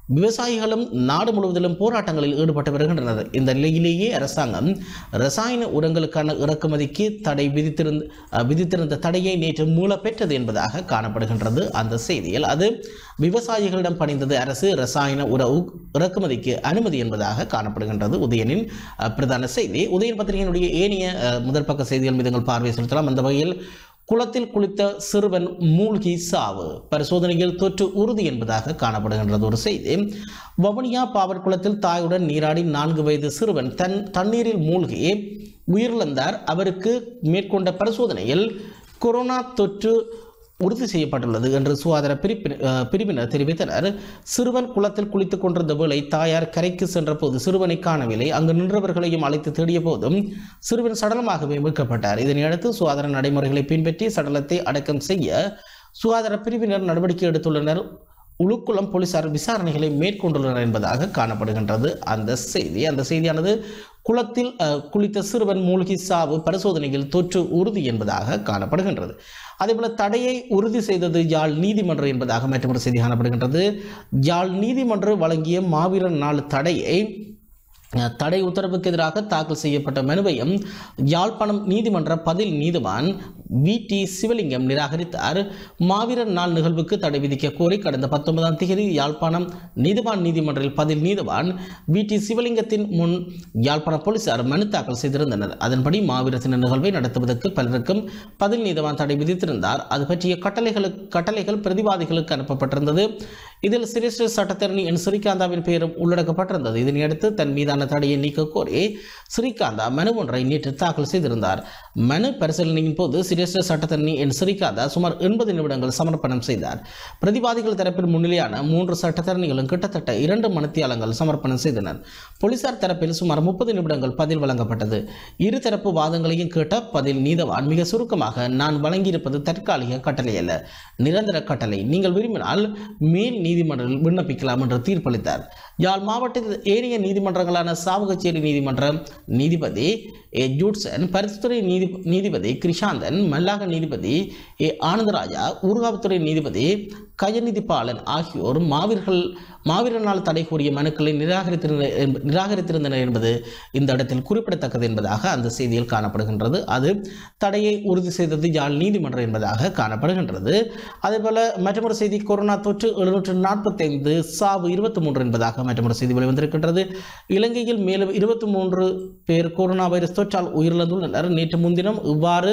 விவசாயிகளும் நாடு முழுவதிலும் போராட்டங்களில் ஈடுபட்டு வருகின்றனர் இந்த நிலையிலேயே அரசாங்கம் ரசாயன உரங்களுக்கான இறக்குமதிக்கு தடை விதித்திருந்த அஹ், விதித்திருந்த தடையை நேற்று மூல பெற்றது என்பதாக காணப்படுகின்றது அந்த செய்தியில் அது விவசாயிகளிடம் பணிந்தது அரசு ரசாயன உர உ- இறக்குமதிக்கு அனுமதி என்பதாக காணப்படுகின்றது உதயனின் அஹ், பிரதான செய்தி உதயன் பத்திரிகையினுடைய ஏனைய அஹ், முதற் பக்க செய்திகள் மீது உங்கள் பார்வை செலுத்தலாம் அந்த வகையில் குளத்தில் குளித்த சிறுவன் மூழ்கி சாவு பரிசோதனையில் தொற்று உறுதி என்பதாக காணப்படுகின்றது ஒரு செய்தி வவுனியா பாவர் குளத்தில் தாயுடன் நீராடி நான்கு வயது சிறுவன் தன் தண்ணீரில் மூழ்கி உயிரிழந்தார் அவருக்கு மேற்கொண்ட பரிசோதனையில் கொரோனா தொற்று உறுதி செய்யப்பட்டுள்ளது என்று சுகாதார பிரிப்பின- அஹ், பிரிவினர் தெரிவித்தனர் சிறுவன் குளத்தில் குளித்துக் கொண்டிருந்த வேளை தாயார் கரைக்கு சென்றபோது சிறுவனை காணவில்லை அங்கு நின்றவர்களையும் அழைத்து தேடிய போதும் சிறுவன் சடலமாகவே மீட்கப்பட்டார் இதனையடுத்து சுகாதார நடைமுறைகளை பின்பற்றி சடலத்தை அடக்கம் செய்ய சுகாதார பிரிவினர் நடவடிக்கை எடுத்துள்ளனர் உளுக்குளம் போலீசார் விசாரணைகளை மேற்கொண்டுள்ளனர் என்பதாக காணப்படுகின்றது அந்த செய்தி அந்த செய்தியானது குளத்தில் அஹ், குளித்த சிறுவன் மூழ்கி சாவு பரிசோதனையில் தொற்று உறுதி என்பதாக காணப்படுகின்றது அதேபோல தடையை உறுதி செய்தது யாழ் நீதிமன்றம் என்பதாக மற்றொரு செய்தி காணப்படுகின்றது யாழ் நீதிமன்றம் வழங்கிய மாவீரன் நாள் தடையை அஹ், தடை உத்தரவுக்கு எதிராக தாக்கல் செய்யப்பட்ட மனுவையும் யாழ்ப்பாணம் நீதிமன்ற பதில் நீதிவான் வி டி சிவலிங்கம் நிராகரித்தார் மாவீரர் நாள் நிகழ்வுக்கு தடை விதிக்க கோரி கடந்த பத்தொன்பதாம் தேதி யாழ்ப்பாணம் நீதிவான் நீதிமன்றில் பதில் நீதிவான் வி டி சிவலிங்கத்தின் முன் யாழ்ப்பாணம் போலீசார் மனு தாக்கல் செய்திருந்தனர் அதன்படி மாவீரர் தின நிகழ்வை நடத்துவதற்கு பலருக்கும் பதில் நீதிவான் தடை விதித்திருந்தார் அது பற்றிய கட்டளைகளுக்கு கட்டளைகள் பிரதிவாதிகளுக்கு அனுப்பப்பட்டிருந்தது இதில் சிரேஷ்ட சட்டத்தரணி என் ஸ்ரீகாந்தாவின் பெயரும் உள்ளடக்கப்பட்டிருந்தது இதனையடுத்து தன் மீதான தடையை நீக்க கோரி ஸ்ரீகாந்தா மனு ஒன்றை நேற்று தாக்கல் செய்திருந்தார் மனு பரிசீலனையின் போது சிரேஷ்ட சட்டத்தரணி என் ஸ்ரீகாந்தா சுமார் எண்பது நிமிடங்கள் சமர்ப்பணம் செய்தார் பிரதிவாதிகள் தரப்பில் முன்னிலையான மூன்று சட்டத்தரணிகளும் கிட்டத்தட்ட இரண்டு மணித்தியாலங்கள் சமர்ப்பணம் செய்தனர் போலீசார் தரப்பில் சுமார் முப்பது நிமிடங்கள் பதில் வழங்கப்பட்டது இருதரப்பு வாதங்களையும் கேட்ட பதில் நீதவான் மிக சுருக்கமாக நான் வழங்கியிருப்பது தற்காலிக கட்டளை அல்ல நிரந்தர கட்டளை நீங்கள் விரும்பினால் மேல் நீதிமன்றில் விண்ணப்பிக்கலாம் என்று தீர்ப்பளித்தார் யாழ் மாவட்டத்தில் ஏனைய நீதிமன்றங்களான சாவகச்சேரி நீதிமன்றம் நீதிபதி ஏ ஜூட்சன் பரிசுத்துறை நீதி நீதிபதி கிருஷாந்தன் மல்லாக நீதிபதி ஏ ஆனந்தராஜா ஊர்காவத்துறை நீதிபதி கஜநிதி பாலன் ஆகியோர் மாவீரர்கள் மாவீரர் நாள் தடை கூறிய மனுக்களை நிராகரித்திருந்த என்ப- நிராகரித்திருந்தனர் என்பது இந்த இடத்தில் குறிப்பிடத்தக்கது என்பதாக அந்த செய்தியில் காணப்படுகின்றது அது தடையை உறுதி செய்தது யாழ் நீதிமன்றம் என்பதாக காணப்படுகின்றது அதேபோல மற்றொரு செய்தி கொரோனா தொற்று எழுநூற்று நாற்பத்தைந்து சாவு இருபத்தி மூன்று என்பதாக மற்றொரு செய்தி வெளிவந்திருக்கின்றது இலங்கையில் மேலும் இருபத்தி மூன்று பேர் கொரோனா வைரஸ் தொற்றால் உயிரிழந்துள்ளனர் நேற்று முன்தினம் இவ்வாறு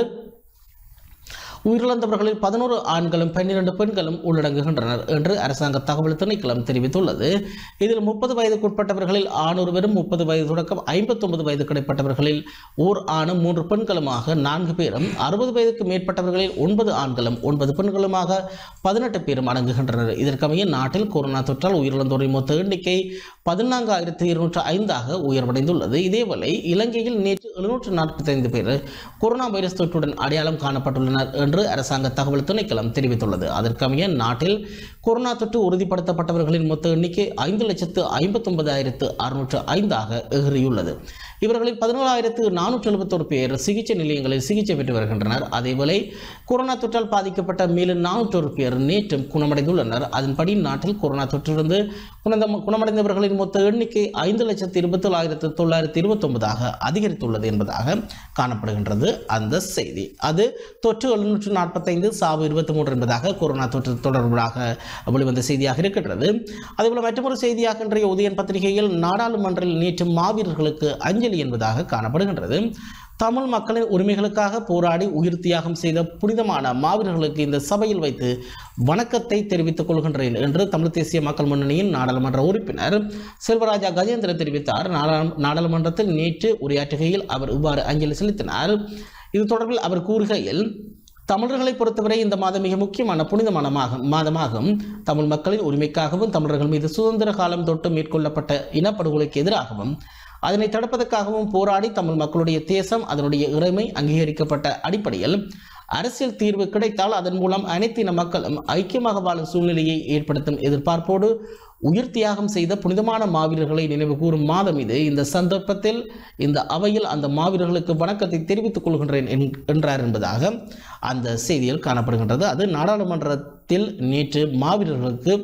உயிரிழந்தவர்களில் பதினோரு ஆண்களும் பன்னிரண்டு பெண்களும் உள்ளடங்குகின்றனர் என்று அரசாங்க தகவல் திணைக்களம் தெரிவித்துள்ளது இதில் முப்பது வயதுக்குட்பட்டவர்களில் ஆணொருவரும் முப்பது வயது தொடக்கம் ஐம்பத்தொன்பது வயது கிடைப்பட்டவர்களில் ஓர் ஆணும் மூன்று பெண்களுமாக நான்கு பேரும் அறுபது வயதுக்கு மேற்பட்டவர்களில் ஒன்பது ஆண்களும் ஒன்பது பெண்களுமாக பதினெட்டு பேரும் அடங்குகின்றனர் இதற்கமைய நாட்டில் கொரோனா தொற்றால் உயிரிழந்தோரின் மொத்த எண்ணிக்கை பதினான்காயிரத்து இருநூற்று ஐந்தாக உயர்வடைந்துள்ளது இதேவேளை இலங்கையில் நேற்று எழுநூற்று நாற்பத்தைந்து பேர் கொரோனா வைரஸ் தொற்றுடன் அடையாளம் காணப்பட்டுள்ளனர் என்று அரசாங்க தகவல் திணைக்களம் தெரிவித்துள்ளது அதற்கமைய நாட்டில் கொரோனா தொற்று உறுதிப்படுத்தப்பட்டவர்களின் மொத்த எண்ணிக்கை ஐந்து லட்சத்து ஐம்பத்தொன்பதாயிரத்து அறுநூற்று ஐந்தாக எகிறியுள்ளது இவர்களில் பதினோராயிரத்து நானூற்று எழுபத்தோரு பேர் சிகிச்சை நிலையங்களில் சிகிச்சை பெற்று வருகின்றனர் அதேவேளை கொரோனா தொற்றால் பாதிக்கப்பட்ட மேலும் நானூற்றொரு பேர் நேற்றும் குணமடைந்துள்ளனர் அதன்படி நாட்டில் கொரோனா தொற்றிலிருந்து குணந்த குணமடைந்தவர்களின் மொத்த எண்ணிக்கை ஐந்து லட்சத்து இருபத்தேழாயிரத்து தொள்ளாயிரத்து இருபத்தொன்பதாக அதிகரித்துள்ளது என்பதாக காணப்படுகின்றது அந்த செய்தி அது தொற்று எழுநூற்று நாற்பத்தைந்து சாவு இருபத்தி மூன்று என்பதாக கொரோனா தொற்று தொடர்பாக வெளிவந்த செய்தியாக இருக்கின்றது அதேபோல மற்றொரு செய்தியாக இன்றைய உதயன் பத்திரிகையில் நாடாளுமன்றில் நேற்று மாவீரர்களுக்கு அஞ்சலி என்பதாக காணப்படுகின்றது தமிழ் மக்களின் உரிமைகளுக்காக போராடி உயிர் தியாகம் செய்த புனிதமான மாவீரர்களுக்கு இந்த சபையில் வைத்து வணக்கத்தை தெரிவித்துக் கொள்கின்றேன் என்று தமிழ் தேசிய மக்கள் முன்னணியின் நாடாளுமன்ற உறுப்பினர் செல்வராஜா கஜேந்திரன் தெரிவித்தார் நாடாளு- நாடாளுமன்றத்தில் நேற்று உரையாற்றுகையில் அவர் இவ்வாறு அஞ்சலி செலுத்தினார் இது தொடர்பில் அவர் கூறுகையில் தமிழர்களை பொறுத்தவரை இந்த மாதம் மிக முக்கியமான புனிதமான மாகம் மாதமாகும் தமிழ் மக்களின் உரிமைக்காகவும் தமிழர்கள் மீது சுதந்திர காலம் தொட்டு மேற்கொள்ளப்பட்ட இனப்படுகொலைக்கு எதிராகவும் அதனை தடுப்பதற்காகவும் போராடி தமிழ் மக்களுடைய தேசம் அதனுடைய இறைமை அங்கீகரிக்கப்பட்ட அடிப்படையில் அரசியல் தீர்வு கிடைத்தால் அதன் மூலம் அனைத்து இன மக்களும் ஐக்கியமாக வாழும் சூழ்நிலையை ஏற்படுத்தும் எதிர்பார்ப்போடு உயிர் தியாகம் செய்த புனிதமான மாவீரர்களை நினைவு கூறும் மாதம் இது இந்த சந்தர்ப்பத்தில் இந்த அவையில் அந்த மாவீரர்களுக்கு வணக்கத்தை தெரிவித்துக் கொள்கின்றேன் என்- என்றார் என்பதாக அந்த செய்தியில் காணப்படுகின்றது அது நாடாளுமன்றத்தில் நேற்று மாவீரர்களுக்கு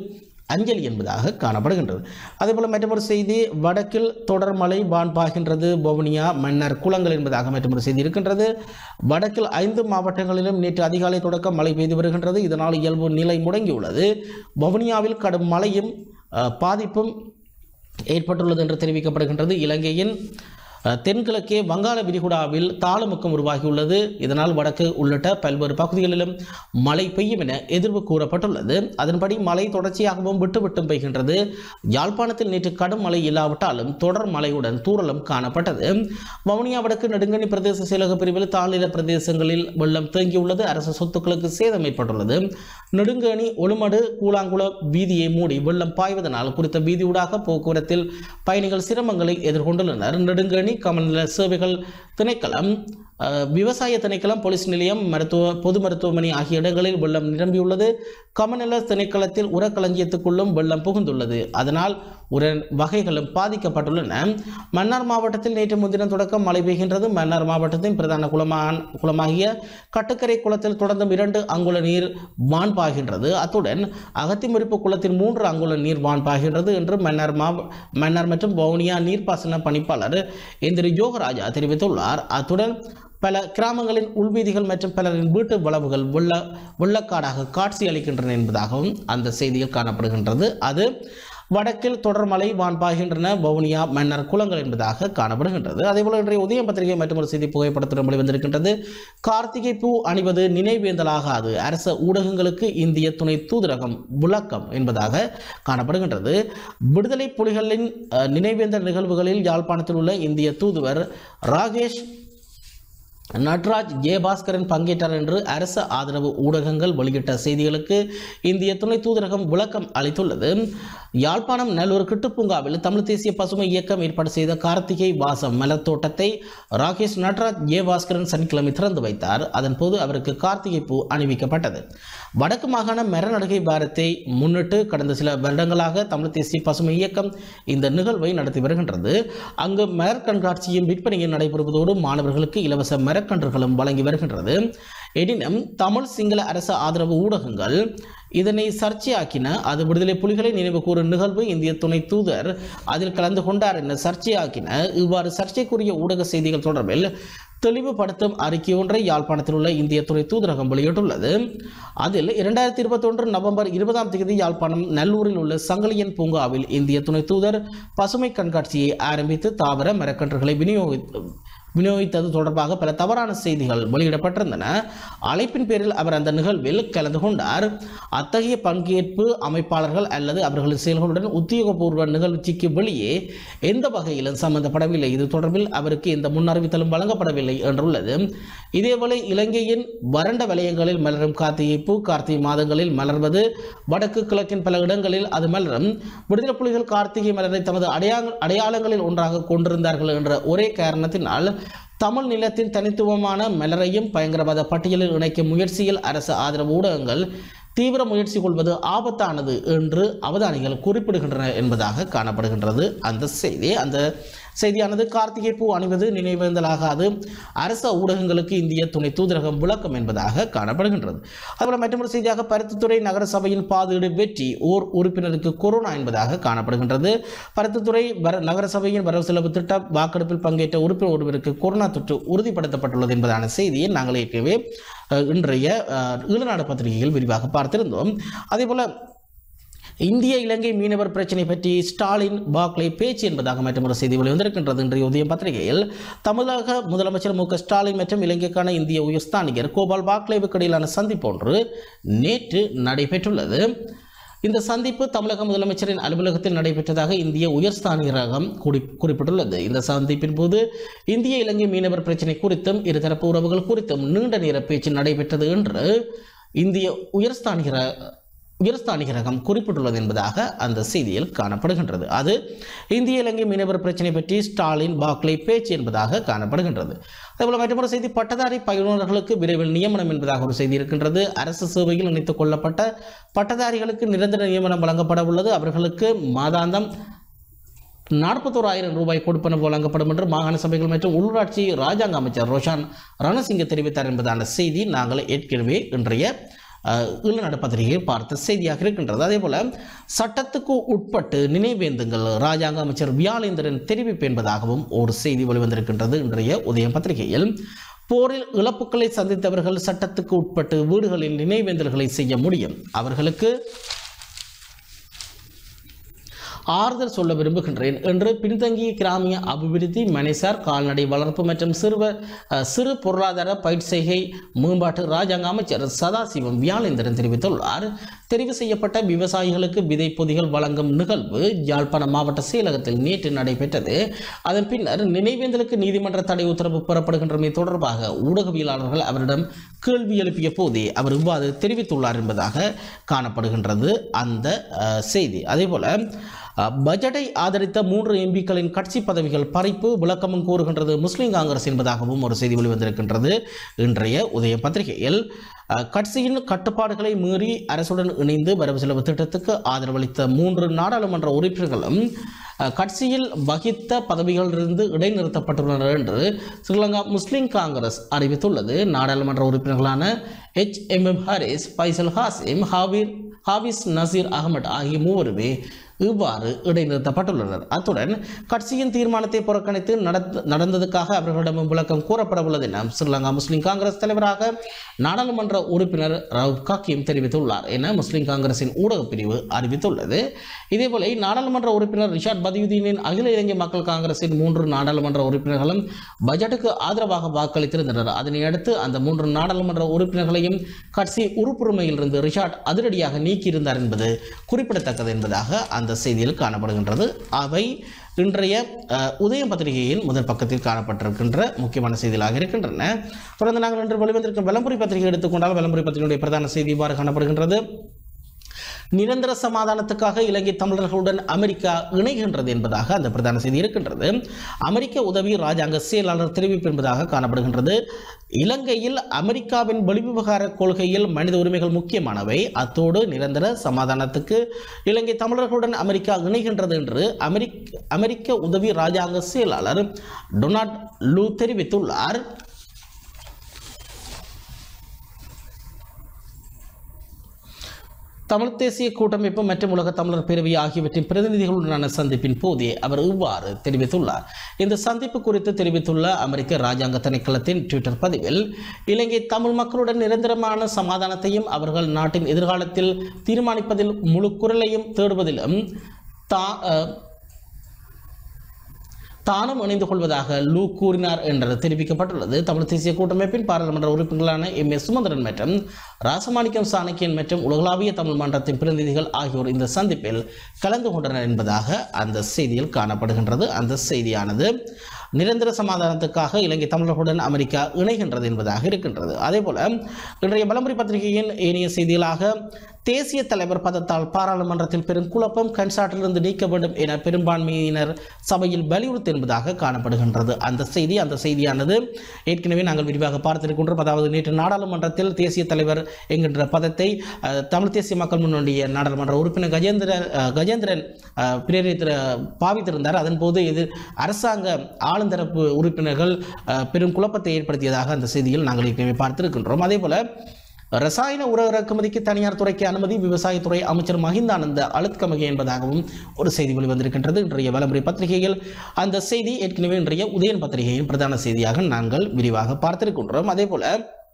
அஞ்சலி என்பதாக காணப்படுகின்றது அதேபோல் மற்றொரு செய்தி வடக்கில் தொடர் மழை வான் பாய்கின்றது வவுனியா மன்னர் குளங்கள் என்பதாக மற்றொரு செய்தி இருக்கின்றது வடக்கில் ஐந்து மாவட்டங்களிலும் நேற்று அதிகாலை தொடக்கம் மழை பெய்து வருகின்றது இதனால் இயல்பு நிலை முடங்கியுள்ளது வவுனியாவில் கடும் மழையும் அஹ், பாதிப்பும் ஏற்பட்டுள்ளது என்று தெரிவிக்கப்படுகின்றது இலங்கையின் அஹ், தென்கிழக்கே வங்காள விரிகுடாவில் தாளமுக்கம் உருவாகியுள்ளது இதனால் வடக்கு உள்ளிட்ட பல்வேறு பகுதிகளிலும் மழை பெய்யும் என எதிர்வு கூறப்பட்டுள்ளது அதன்படி மழை தொடர்ச்சியாகவும் விட்டு விட்டும் பெய்கின்றது யாழ்ப்பாணத்தில் நேற்று கடும் மழை இல்லாவிட்டாலும் தொடர் மழையுடன் தூறலும் காணப்பட்டது வவுனியா வடக்கு நெடுங்கனி பிரதேச செயலக பிரிவில் தாழ்நில பிரதேசங்களில் வெள்ளம் தேங்கியுள்ளது அரசு சொத்துக்களுக்கு சேதம் ஏற்பட்டுள்ளது நெடுங்கணி ஒழுமடு கூழாங்குள வீதியை மூடி வெள்ளம் பாய்வதனால் குறித்த வீதியூடாக போக்குவரத்தில் பயணிகள் சிரமங்களை எதிர்கொண்டுள்ளனர் நெடுங்கணி கமநல சேவைகள் திணைக்களம் அஹ், விவசாய திணைக்களம் போலீஸ் நிலையம் மருத்துவ பொது மருத்துவமனை ஆகிய இடங்களில் வெள்ளம் நிரம்பியுள்ளது கமநல திணைக்களத்தில் உரக்களஞ்சியத்துக்குள்ளும் வெள்ளம் புகுந்துள்ளது அதனால் உர வகைகளும் பாதிக்கப்பட்டுள்ளன மன்னார் மாவட்டத்தில் நேற்று முன்தினம் தொடக்கம் மழை பெய்கின்றது மன்னார் மாவட்டத்தின் பிரதான குளமான குளமாகிய கட்டுக்கரை குளத்தில் தொடர்ந்தும் இரண்டு அங்குல நீர் வான் பாய்கின்றது அத்துடன் அகத்திமுறிப்பு குளத்தில் மூன்று அங்குல நீர் வான் பாய்கின்றது என்று மன்னார் மாவ மன்னார் மற்றும் வவுனியா நீர்ப்பாசன பணிப்பாளர் இந்திர யோகராஜா தெரிவித்துள்ளார் அத்துடன் பல கிராமங்களின் உள்வீதிகள் மற்றும் பலரின் வீட்டு வளவுகள் வெள்ள வெள்ளக்காடாக காட்சி அளிக்கின்றன என்பதாகவும் அந்த செய்தியில் காணப்படுகின்றது அது வடக்கில் தொடர் மழை வான் பாய்கின்றன வவுனியா மன்னர் குளங்கள் என்பதாக காணப்படுகின்றது அதேபோல இன்றைய உதயம் பத்திரிகை மற்றும் ஒரு செய்தி புகைப்படத்துடன் வெளிவந்திருக்கின்றது கார்த்திகை பூ அணிவது நினைவேந்தலாகாது அரச ஊடகங்களுக்கு இந்திய துணை தூதரகம் விளக்கம் என்பதாக காணப்படுகின்றது விடுதலை புலிகளின் அஹ், நினைவேந்தல் நிகழ்வுகளில் யாழ்ப்பாணத்தில் உள்ள இந்திய தூதுவர் ராகேஷ் நட்ராஜ் ஜெயபாஸ்கரன் பங்கேற்றார் என்று அரசு ஆதரவு ஊடகங்கள் வெளியிட்ட செய்திகளுக்கு இந்திய துணை தூதரகம் விளக்கம் அளித்துள்ளது யாழ்ப்பாணம் நல்லூர் கிட்டுப்பூங்காவில் தமிழ் தேசிய பசுமை இயக்கம் ஏற்பாடு செய்த கார்த்திகை வாசம் மலர் தோட்டத்தை ராகேஷ் நட்ராஜ் ஜெயபாஸ்கரன் சனிக்கிழமை திறந்து வைத்தார் அதன்போது அவருக்கு கார்த்திகை பூ அணிவிக்கப்பட்டது வடக்கு மாகாண மரநடுகை வாரத்தை முன்னிட்டு கடந்த சில வருடங்களாக தமிழ் தேசிய பசுமை இயக்கம் இந்த நிகழ்வை நடத்தி வருகின்றது அங்கு மலர் கண்காட்சியும் விற்பனையும் நடைபெறுவதோடு மாணவர்களுக்கு இலவச மரக்கன்றுகளும் வழங்கி வருகின்றது எனினும் தமிழ் சிங்கள அரசு ஆதரவு ஊடகங்கள் இதனை சர்ச்சையாக்கின அது விடுதலை புலிகளை நினைவு கூறும் நிகழ்வு இந்திய துணை தூதர் அதில் கலந்து கொண்டார் என சர்ச்சையாக்கின இவ்வாறு சர்ச்சைக்குரிய ஊடக செய்திகள் தொடர்பில் தெளிவுபடுத்தும் அறிக்கை ஒன்றை யாழ்ப்பாணத்தில் உள்ள இந்திய துணை தூதரகம் வெளியிட்டுள்ளது அதில் இரண்டாயிரத்தி இருபத்தொன்று நவம்பர் இருபதாம் தேதி யாழ்ப்பாணம் நல்லூரில் உள்ள சங்கலியன் பூங்காவில் இந்திய துணை தூதர் பசுமை கண்காட்சியை ஆரம்பித்து தாவர மரக்கன்றுகளை விநியோகி விநியோகித்தது தொடர்பாக பல தவறான செய்திகள் வெளியிடப்பட்டிருந்தன அழைப்பின் பேரில் அவர் அந்த நிகழ்வில் கலந்து கொண்டார் அத்தகைய பங்கேற்பு அமைப்பாளர்கள் அல்லது அவர்களின் செயல்களுடன் உத்தியோகபூர்வ நிகழ்ச்சிக்கு வெளியே எந்த வகையிலும் சம்பந்தப்படவில்லை இது தொடர்பில் அவருக்கு எந்த முன்னறிவித்தலும் வழங்கப்படவில்லை என்றுள்ளது இதேவேளை இலங்கையின் வறண்ட வலயங்களில் மலரும் கார்த்திகை பூ கார்த்திகை மாதங்களில் மலர்வது வடக்கு கிழக்கின் பல இடங்களில் அது மலரும் விடுதலை புலிகள் கார்த்திகை மலரை தமது அடையா அடையாளங்களில் ஒன்றாக கொண்டிருந்தார்கள் என்ற ஒரே காரணத்தினால் தமிழ் நிலத்தின் தனித்துவமான மலரையும் பயங்கரவாத பட்டியலில் இணைக்கும் முயற்சியில் அரசு ஆதரவு ஊடகங்கள் தீவிர முயற்சி கொள்வது ஆபத்தானது என்று அவதானிகள் குறிப்பிடுகின்றனர் என்பதாக காணப்படுகின்றது அந்த செய்தி அந்த செய்தியானது கார்த்திகை பூ அணிவது நினைவேந்தலாகாது அரச ஊடகங்களுக்கு இந்திய துணை தூதரகம் விளக்கம் என்பதாக காணப்படுகின்றது அதுபோல மற்றொரு செய்தியாக பருத்தித்துறை நகர சபையின் பாதீடு வெற்றி ஓர் உறுப்பினருக்கு கொரோனா என்பதாக காணப்படுகின்றது பருத்தித்துறை வர நகர சபையின் வரவு செலவு திட்ட வாக்கெடுப்பில் பங்கேற்ற உறுப்பினர் ஒருவருக்கு கொரோனா தொற்று உறுதிப்படுத்தப்பட்டுள்ளது என்பதான செய்தியை நாங்கள் ஏற்கனவே அஹ், இன்றைய அஹ், ஈழநாடு பத்திரிகையில் விரிவாக பார்த்திருந்தோம் அதேபோல இந்திய இலங்கை மீனவர் பிரச்சினை பற்றி ஸ்டாலின் பாக்லே பேச்சு என்பதாக மற்றொரு செய்தி வெளிவந்திருக்கின்றது இன்றைய உதயம் பத்திரிகையில் தமிழக முதலமைச்சர் மு க ஸ்டாலின் மற்றும் இலங்கைக்கான இந்திய உயர்ஸ்தானிகர் கோபால் பாக்லேவுக்கு இடையிலான சந்திப்பு ஒன்று நேற்று நடைபெற்றுள்ளது இந்த சந்திப்பு தமிழக முதலமைச்சரின் அலுவலகத்தில் நடைபெற்றதாக இந்திய உயர்ஸ்தானிகரகம் குறி குறிப்பிட்டுள்ளது இந்த சந்திப்பின் போது இந்திய இலங்கை மீனவர் பிரச்சினை குறித்தும் இருதரப்பு உறவுகள் குறித்தும் நீண்ட நேர பேச்சு நடைபெற்றது என்று இந்திய உயர்ஸ்தானிகர உயர்ஸ்தானிகரகம் குறிப்பிட்டுள்ளது என்பதாக அந்த செய்தியில் காணப்படுகின்றது அது இந்திய இலங்கை மீனவர் பிரச்சினை பற்றி ஸ்டாலின் பாக்லே பேச்சு என்பதாக காணப்படுகின்றது அதேபோல மற்றொரு செய்தி பட்டதாரி பயிலுநர்களுக்கு விரைவில் நியமனம் என்பதாக ஒரு செய்தி இருக்கின்றது அரசு சேவையில் இணைத்துக் கொள்ளப்பட்ட பட்டதாரிகளுக்கு நிரந்தர நியமனம் வழங்கப்பட உள்ளது அவர்களுக்கு மாதாந்தம் நாற்பத்தோராயிரம் ரூபாய் கொடுப்பனவு வழங்கப்படும் என்று மாகாண சபைகள் மற்றும் உள்ளூராட்சி ராஜாங்க அமைச்சர் ரோஷான் ரணசிங்க தெரிவித்தார் என்பதான செய்தி நாங்கள் ஏற்கனவே இன்றைய அஹ், ஈழநாடு பத்திரிகையில் பார்த்த செய்தியாக இருக்கின்றது அதே போல சட்டத்துக்கு உட்பட்டு நினைவேந்துங்கள் ராஜாங்க அமைச்சர் வியாழேந்திரன் தெரிவிப்பு என்பதாகவும் ஒரு செய்தி வெளிவந்திருக்கின்றது இன்றைய உதயம் பத்திரிகையில் போரில் இழப்புகளை சந்தித்தவர்கள் சட்டத்துக்கு உட்பட்டு வீடுகளில் நினைவேந்தல்களை செய்ய முடியும் அவர்களுக்கு ஆறுதல் சொல்ல விரும்புகின்றேன் என்று பின்தங்கிய கிராமிய அபிவிருத்தி மனைசார் கால்நடை வளர்ப்பு மற்றும் சிறுவர் அஹ், சிறு பொருளாதார பயிற்சிகை மேம்பாட்டு ராஜாங்க அமைச்சர் சதாசிவம் வியாழேந்திரன் தெரிவித்துள்ளார் தெரிவு செய்யப்பட்ட விவசாயிகளுக்கு விதை பொதிகள் வழங்கும் நிகழ்வு யாழ்ப்பாணம் மாவட்ட செயலகத்தில் நேற்று நடைபெற்றது அதன் பின்னர் நினைவேந்தலுக்கு நீதிமன்ற தடை உத்தரவு பெறப்படுகின்றமை தொடர்பாக ஊடகவியலாளர்கள் அவரிடம் கேள்வி எழுப்பிய போதே அவர் இவ்வாறு தெரிவித்துள்ளார் என்பதாக காணப்படுகின்றது அந்த அஹ், செய்தி அதேபோல அஹ், பட்ஜெட்டை ஆதரித்த மூன்று எம்பிக்களின் கட்சி பதவிகள் பறிப்பு விளக்கமும் கூறுகின்றது முஸ்லிம் காங்கிரஸ் என்பதாகவும் ஒரு செய்தி வெளிவந்திருக்கின்றது இன்றைய உதய பத்திரிகையில் அஹ், கட்சியின் கட்டுப்பாடுகளை மீறி அரசுடன் இணைந்து வரவு செலவு திட்டத்துக்கு ஆதரவளித்த மூன்று நாடாளுமன்ற உறுப்பினர்களும் அஹ், கட்சியில் வகித்த பதவிகளிலிருந்து இடைநிறுத்தப்பட்டுள்ளனர் என்று ஸ்ரீலங்கா முஸ்லிம் காங்கிரஸ் அறிவித்துள்ளது நாடாளுமன்ற உறுப்பினர்களான H M M Harees Faisal Hashim Havir Hafiz Naseer Ahamed ஆகிய மூவருமே இவ்வாறு இடைநிறுத்தப்பட்டுள்ளனர் அத்துடன் கட்சியின் தீர்மானத்தை புறக்கணித்து நடந்த- நடந்ததுக்காக அவர்களிடம் விளக்கம் கூறப்படவுள்ளது என ஸ்ரீலங்கா முஸ்லிம் காங்கிரஸ் தலைவராக நாடாளுமன்ற உறுப்பினர் ரவுப் காக்கியும் தெரிவித்துள்ளார் என முஸ்லிம் காங்கிரசின் ஊடகப் பிரிவு அறிவித்துள்ளது இதேபோல நாடாளுமன்ற உறுப்பினர் ரிஷாட் பதியுதீனின் அகில இலங்கை மக்கள் காங்கிரசின் மூன்று நாடாளுமன்ற உறுப்பினர்களும் பட்ஜெட்டுக்கு ஆதரவாக வாக்களித்திருந்தனர் அதனை அடுத்து அந்த மூன்று நாடாளுமன்ற உறுப்பினர்களையும் கட்சி உறுப்புரிமையிலிருந்து ரிஷாட் அதிரடியாக நீக்கியிருந்தார் என்பது குறிப்பிடத்தக்கது என்பதாக அந்த செய்தியில் காணப்படுகின்றது அவை இன்றைய அஹ், உதயம் பத்திரிகையின் முதல் பக்கத்தில் காணப்பட்டிருக்கின்ற முக்கியமான செய்திகளாக இருக்கின்றன தொடர்ந்து நாங்கள் இன்று வெளிவந்திருக்கும் விளம்பரி பத்திரிகை எடுத்துக்கொண்டால் விளம்பரி பத்திரிகையுடைய பிரதான செய்தி இவ்வாறு காணப்படுகின்றது நிரந்தர சமாதானத்துக்காக இலங்கை தமிழர்களுடன் அமெரிக்கா இணைகின்றது என்பதாக அந்த பிரதான செய்தி இருக்கின்றது அமெரிக்க உதவி ராஜாங்க செயலாளர் தெரிவிப்பு என்பதாக காணப்படுகின்றது இலங்கையில் அமெரிக்காவின் வெளிவிவகார கொள்கையில் மனித உரிமைகள் முக்கியமானவை அத்தோடு நிரந்தர சமாதானத்துக்கு இலங்கை தமிழர்களுடன் அமெரிக்கா இணைகின்றது என்று அமெரிக்க அமெரிக்க உதவி ராஜாங்க செயலாளர் டொனால்ட் லூ தெரிவித்துள்ளார் தமிழ் தேசிய கூட்டமைப்பு மற்றும் உலக தமிழர் பேரவை ஆகியவற்றின் பிரதிநிதிகளுடனான சந்திப்பின் போதே அவர் இவ்வாறு தெரிவித்துள்ளார் இந்த சந்திப்பு குறித்து தெரிவித்துள்ள அமெரிக்க ராஜாங்க திணைக்களத்தின் ட்விட்டர் பதிவில் இலங்கை தமிழ் மக்களுடன் நிரந்தரமான சமாதானத்தையும் அவர்கள் நாட்டின் எதிர்காலத்தில் தீர்மானிப்பதில் முழு குரலையும் தேடுவதிலும் தா அஹ், தானும் இணைந்து கொள்வதாக லூ கூறினார் என்று தெரிவிக்கப்பட்டுள்ளது தமிழ் தேசிய கூட்டமைப்பின் பாராளுமன்ற உறுப்பினர்களான எம் எஸ் சுமந்திரன் மற்றும் ராசமாணிக்கம் சாணக்கியன் மற்றும் உலகளாவிய தமிழ் மன்றத்தின் பிரதிநிதிகள் ஆகியோர் இந்த சந்திப்பில் கலந்து கொண்டனர் என்பதாக அந்த செய்தியில் காணப்படுகின்றது அந்த செய்தியானது நிரந்தர சமாதானத்துக்காக இலங்கை தமிழர்களுடன் அமெரிக்கா இணைகின்றது என்பதாக இருக்கின்றது அதேபோல இன்றைய பலமுறை பத்திரிகையின் ஏனைய செய்திகளாக தேசிய தலைவர் பதத்தால் பாராளுமன்றத்தில் பெரும் குழப்பம் கன்சாட்டிலிருந்து நீக்க வேண்டும் என பெரும்பான்மையினர் சபையில் வலியுறுத்தி என்பதாக காணப்படுகின்றது அந்த செய்தி அந்த செய்தியானது ஏற்கனவே நாங்கள் விரிவாக பார்த்திருக்கின்றோம் அதாவது நேற்று நாடாளுமன்றத்தில் தேசிய தலைவர் என்கின்ற பதத்தை அஹ், தமிழ் தேசிய மக்கள் முன்னோடிய நாடாளுமன்ற உறுப்பினர் கஜேந்திர அஹ், கஜேந்திரன் அஹ், பிரேரித்த பாவித்திருந்தார் அதன்போது இது அரசாங்க ஆளுந்தரப்பு உறுப்பினர்கள் அஹ், பெரும் குழப்பத்தை ஏற்படுத்தியதாக அந்த செய்தியில் நாங்கள் ஏற்கனவே பார்த்திருக்கின்றோம் அதே போல ரசாயன உர இறக்குமதிக்கு தனியார் துறைக்கு அனுமதி விவசாயத்துறை அமைச்சர் மஹிந்தானந்த அழுத்கமகே என்பதாகவும் ஒரு செய்தி வெளிவந்திருக்கின்றது இன்றைய வலமுறை பத்திரிகையில் அந்த செய்தி ஏற்கனவே இன்றைய உதயன் பத்திரிகையின் பிரதான செய்தியாக நாங்கள் விரிவாக பார்த்திருக்கின்றோம் அதே போல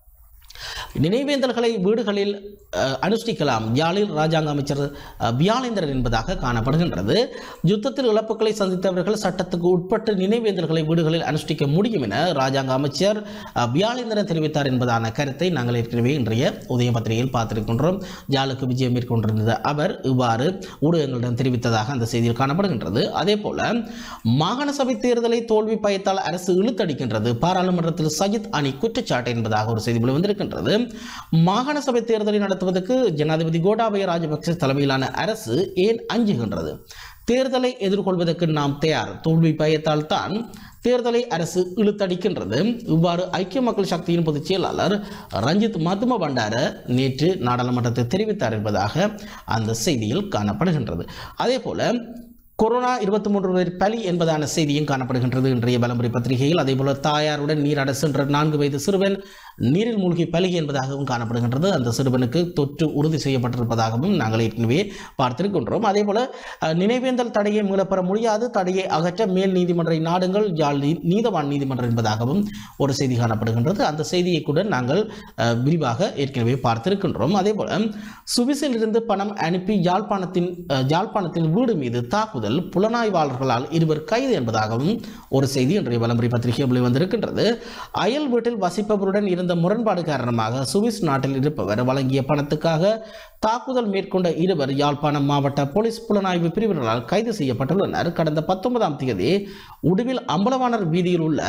நினைவேந்தல்களை வீடுகளில் அஹ், அனுஷ்டிக்கலாம் யாழில் ராஜாங்க அமைச்சர் அஹ், வியாழேந்திரன் என்பதாக காணப்படுகின்றது யுத்தத்தில் இழப்புகளை சந்தித்தவர்கள் சட்டத்துக்கு உட்பட்டு நினைவேந்தல்களை வீடுகளில் அனுஷ்டிக்க முடியும் என ராஜாங்க அமைச்சர் அஹ், வியாழேந்திரன் தெரிவித்தார் என்பதான கருத்தை நாங்கள் ஏற்கனவே இன்றைய உதய பத்திரிகையில் பார்த்திருக்கின்றோம் யாழுக்கு விஜயம் மேற்கொண்டிருந்த அவர் இவ்வாறு ஊடகங்களிடம் தெரிவித்ததாக அந்த செய்தியில் காணப்படுகின்றது அதே போல மாகாண சபை தேர்தலை தோல்வி பயத்தால் அரசு இழுத்தடிக்கின்றது பாராளுமன்றத்தில் சஜித் அணி குற்றச்சாட்டு என்பதாக ஒரு செய்தி வந்திருக்கின்றது மாகாண சபை தேர்தலை நடத்துவதற்கு ஜனாதிபதி கோட்டாபய ராஜபக்ச தலைமையிலான அரசு ஏன் அஞ்சுகின்றது தேர்தலை எதிர்கொள்வதற்கு நாம் தயார் தோல்வி பயத்தால் தான் தேர்தலை அரசு இழுத்தடிக்கின்றது இவ்வாறு ஐக்கிய மக்கள் சக்தியின் பொதுச் செயலாளர் ரஞ்சித் மதும பண்டார நேற்று நாடாளுமன்றத்தில் தெரிவித்தார் என்பதாக அந்த செய்தியில் காணப்படுகின்றது அதே போல கொரோனா இருபத்தி மூன்று பேர் பலி என்பதான செய்தியும் காணப்படுகின்றது இன்றைய பலமுறை பத்திரிகையில் அதேபோல தாயாருடன் நீராட சென்ற நான்கு வயது சிறுவன் நீரில் மூழ்கி பலிகி என்பதாகவும் காணப்படுகின்றது அந்த சிறுவனுக்கு தொற்று உறுதி செய்யப்பட்டிருப்பதாகவும் நாங்கள் ஏற்கனவே பார்த்திருக்கின்றோம் அதே போல அஹ், நினைவேந்தல் தடையை மீளப்பெற முடியாது தடையை அகற்ற மேல் நீதிமன்றை நாடுங்கள் யாழ் நீ- நீதவான் நீதிமன்றம் என்பதாகவும் ஒரு செய்தி காணப்படுகின்றது அந்த செய்தியை கூட நாங்கள் அஹ், விரிவாக ஏற்கனவே பார்த்திருக்கின்றோம் அதே போல சுவிஸில் இருந்து பணம் அனுப்பி யாழ்ப்பாணத்தின் அஹ், யாழ்ப்பாணத்தின் வீடு மீது தாக்குதல் புலனாய்வாளர்களால் இருவர் கைது என்பதாகவும் ஒரு செய்தி இன்றைய வலம்புரி பத்திரிகை வெளிவந்திருக்கின்றது அயல் வீட்டில் வசிப்பவருடன் இருந்த முரண்பாடு காரணமாக சுவிஸ் நாட்டில் இருப்பவர் வழங்கிய பணத்துக்காக தாக்குதல் மேற்கொண்ட இருவர் யாழ்ப்பாணம் மாவட்ட போலீஸ் புலனாய்வு பிரிவினரால் கைது செய்யப்பட்டுள்ளனர் கடந்த பத்தொன்பதாம் தேதி உடுவில் அம்பலவாணர் வீதியில் உள்ள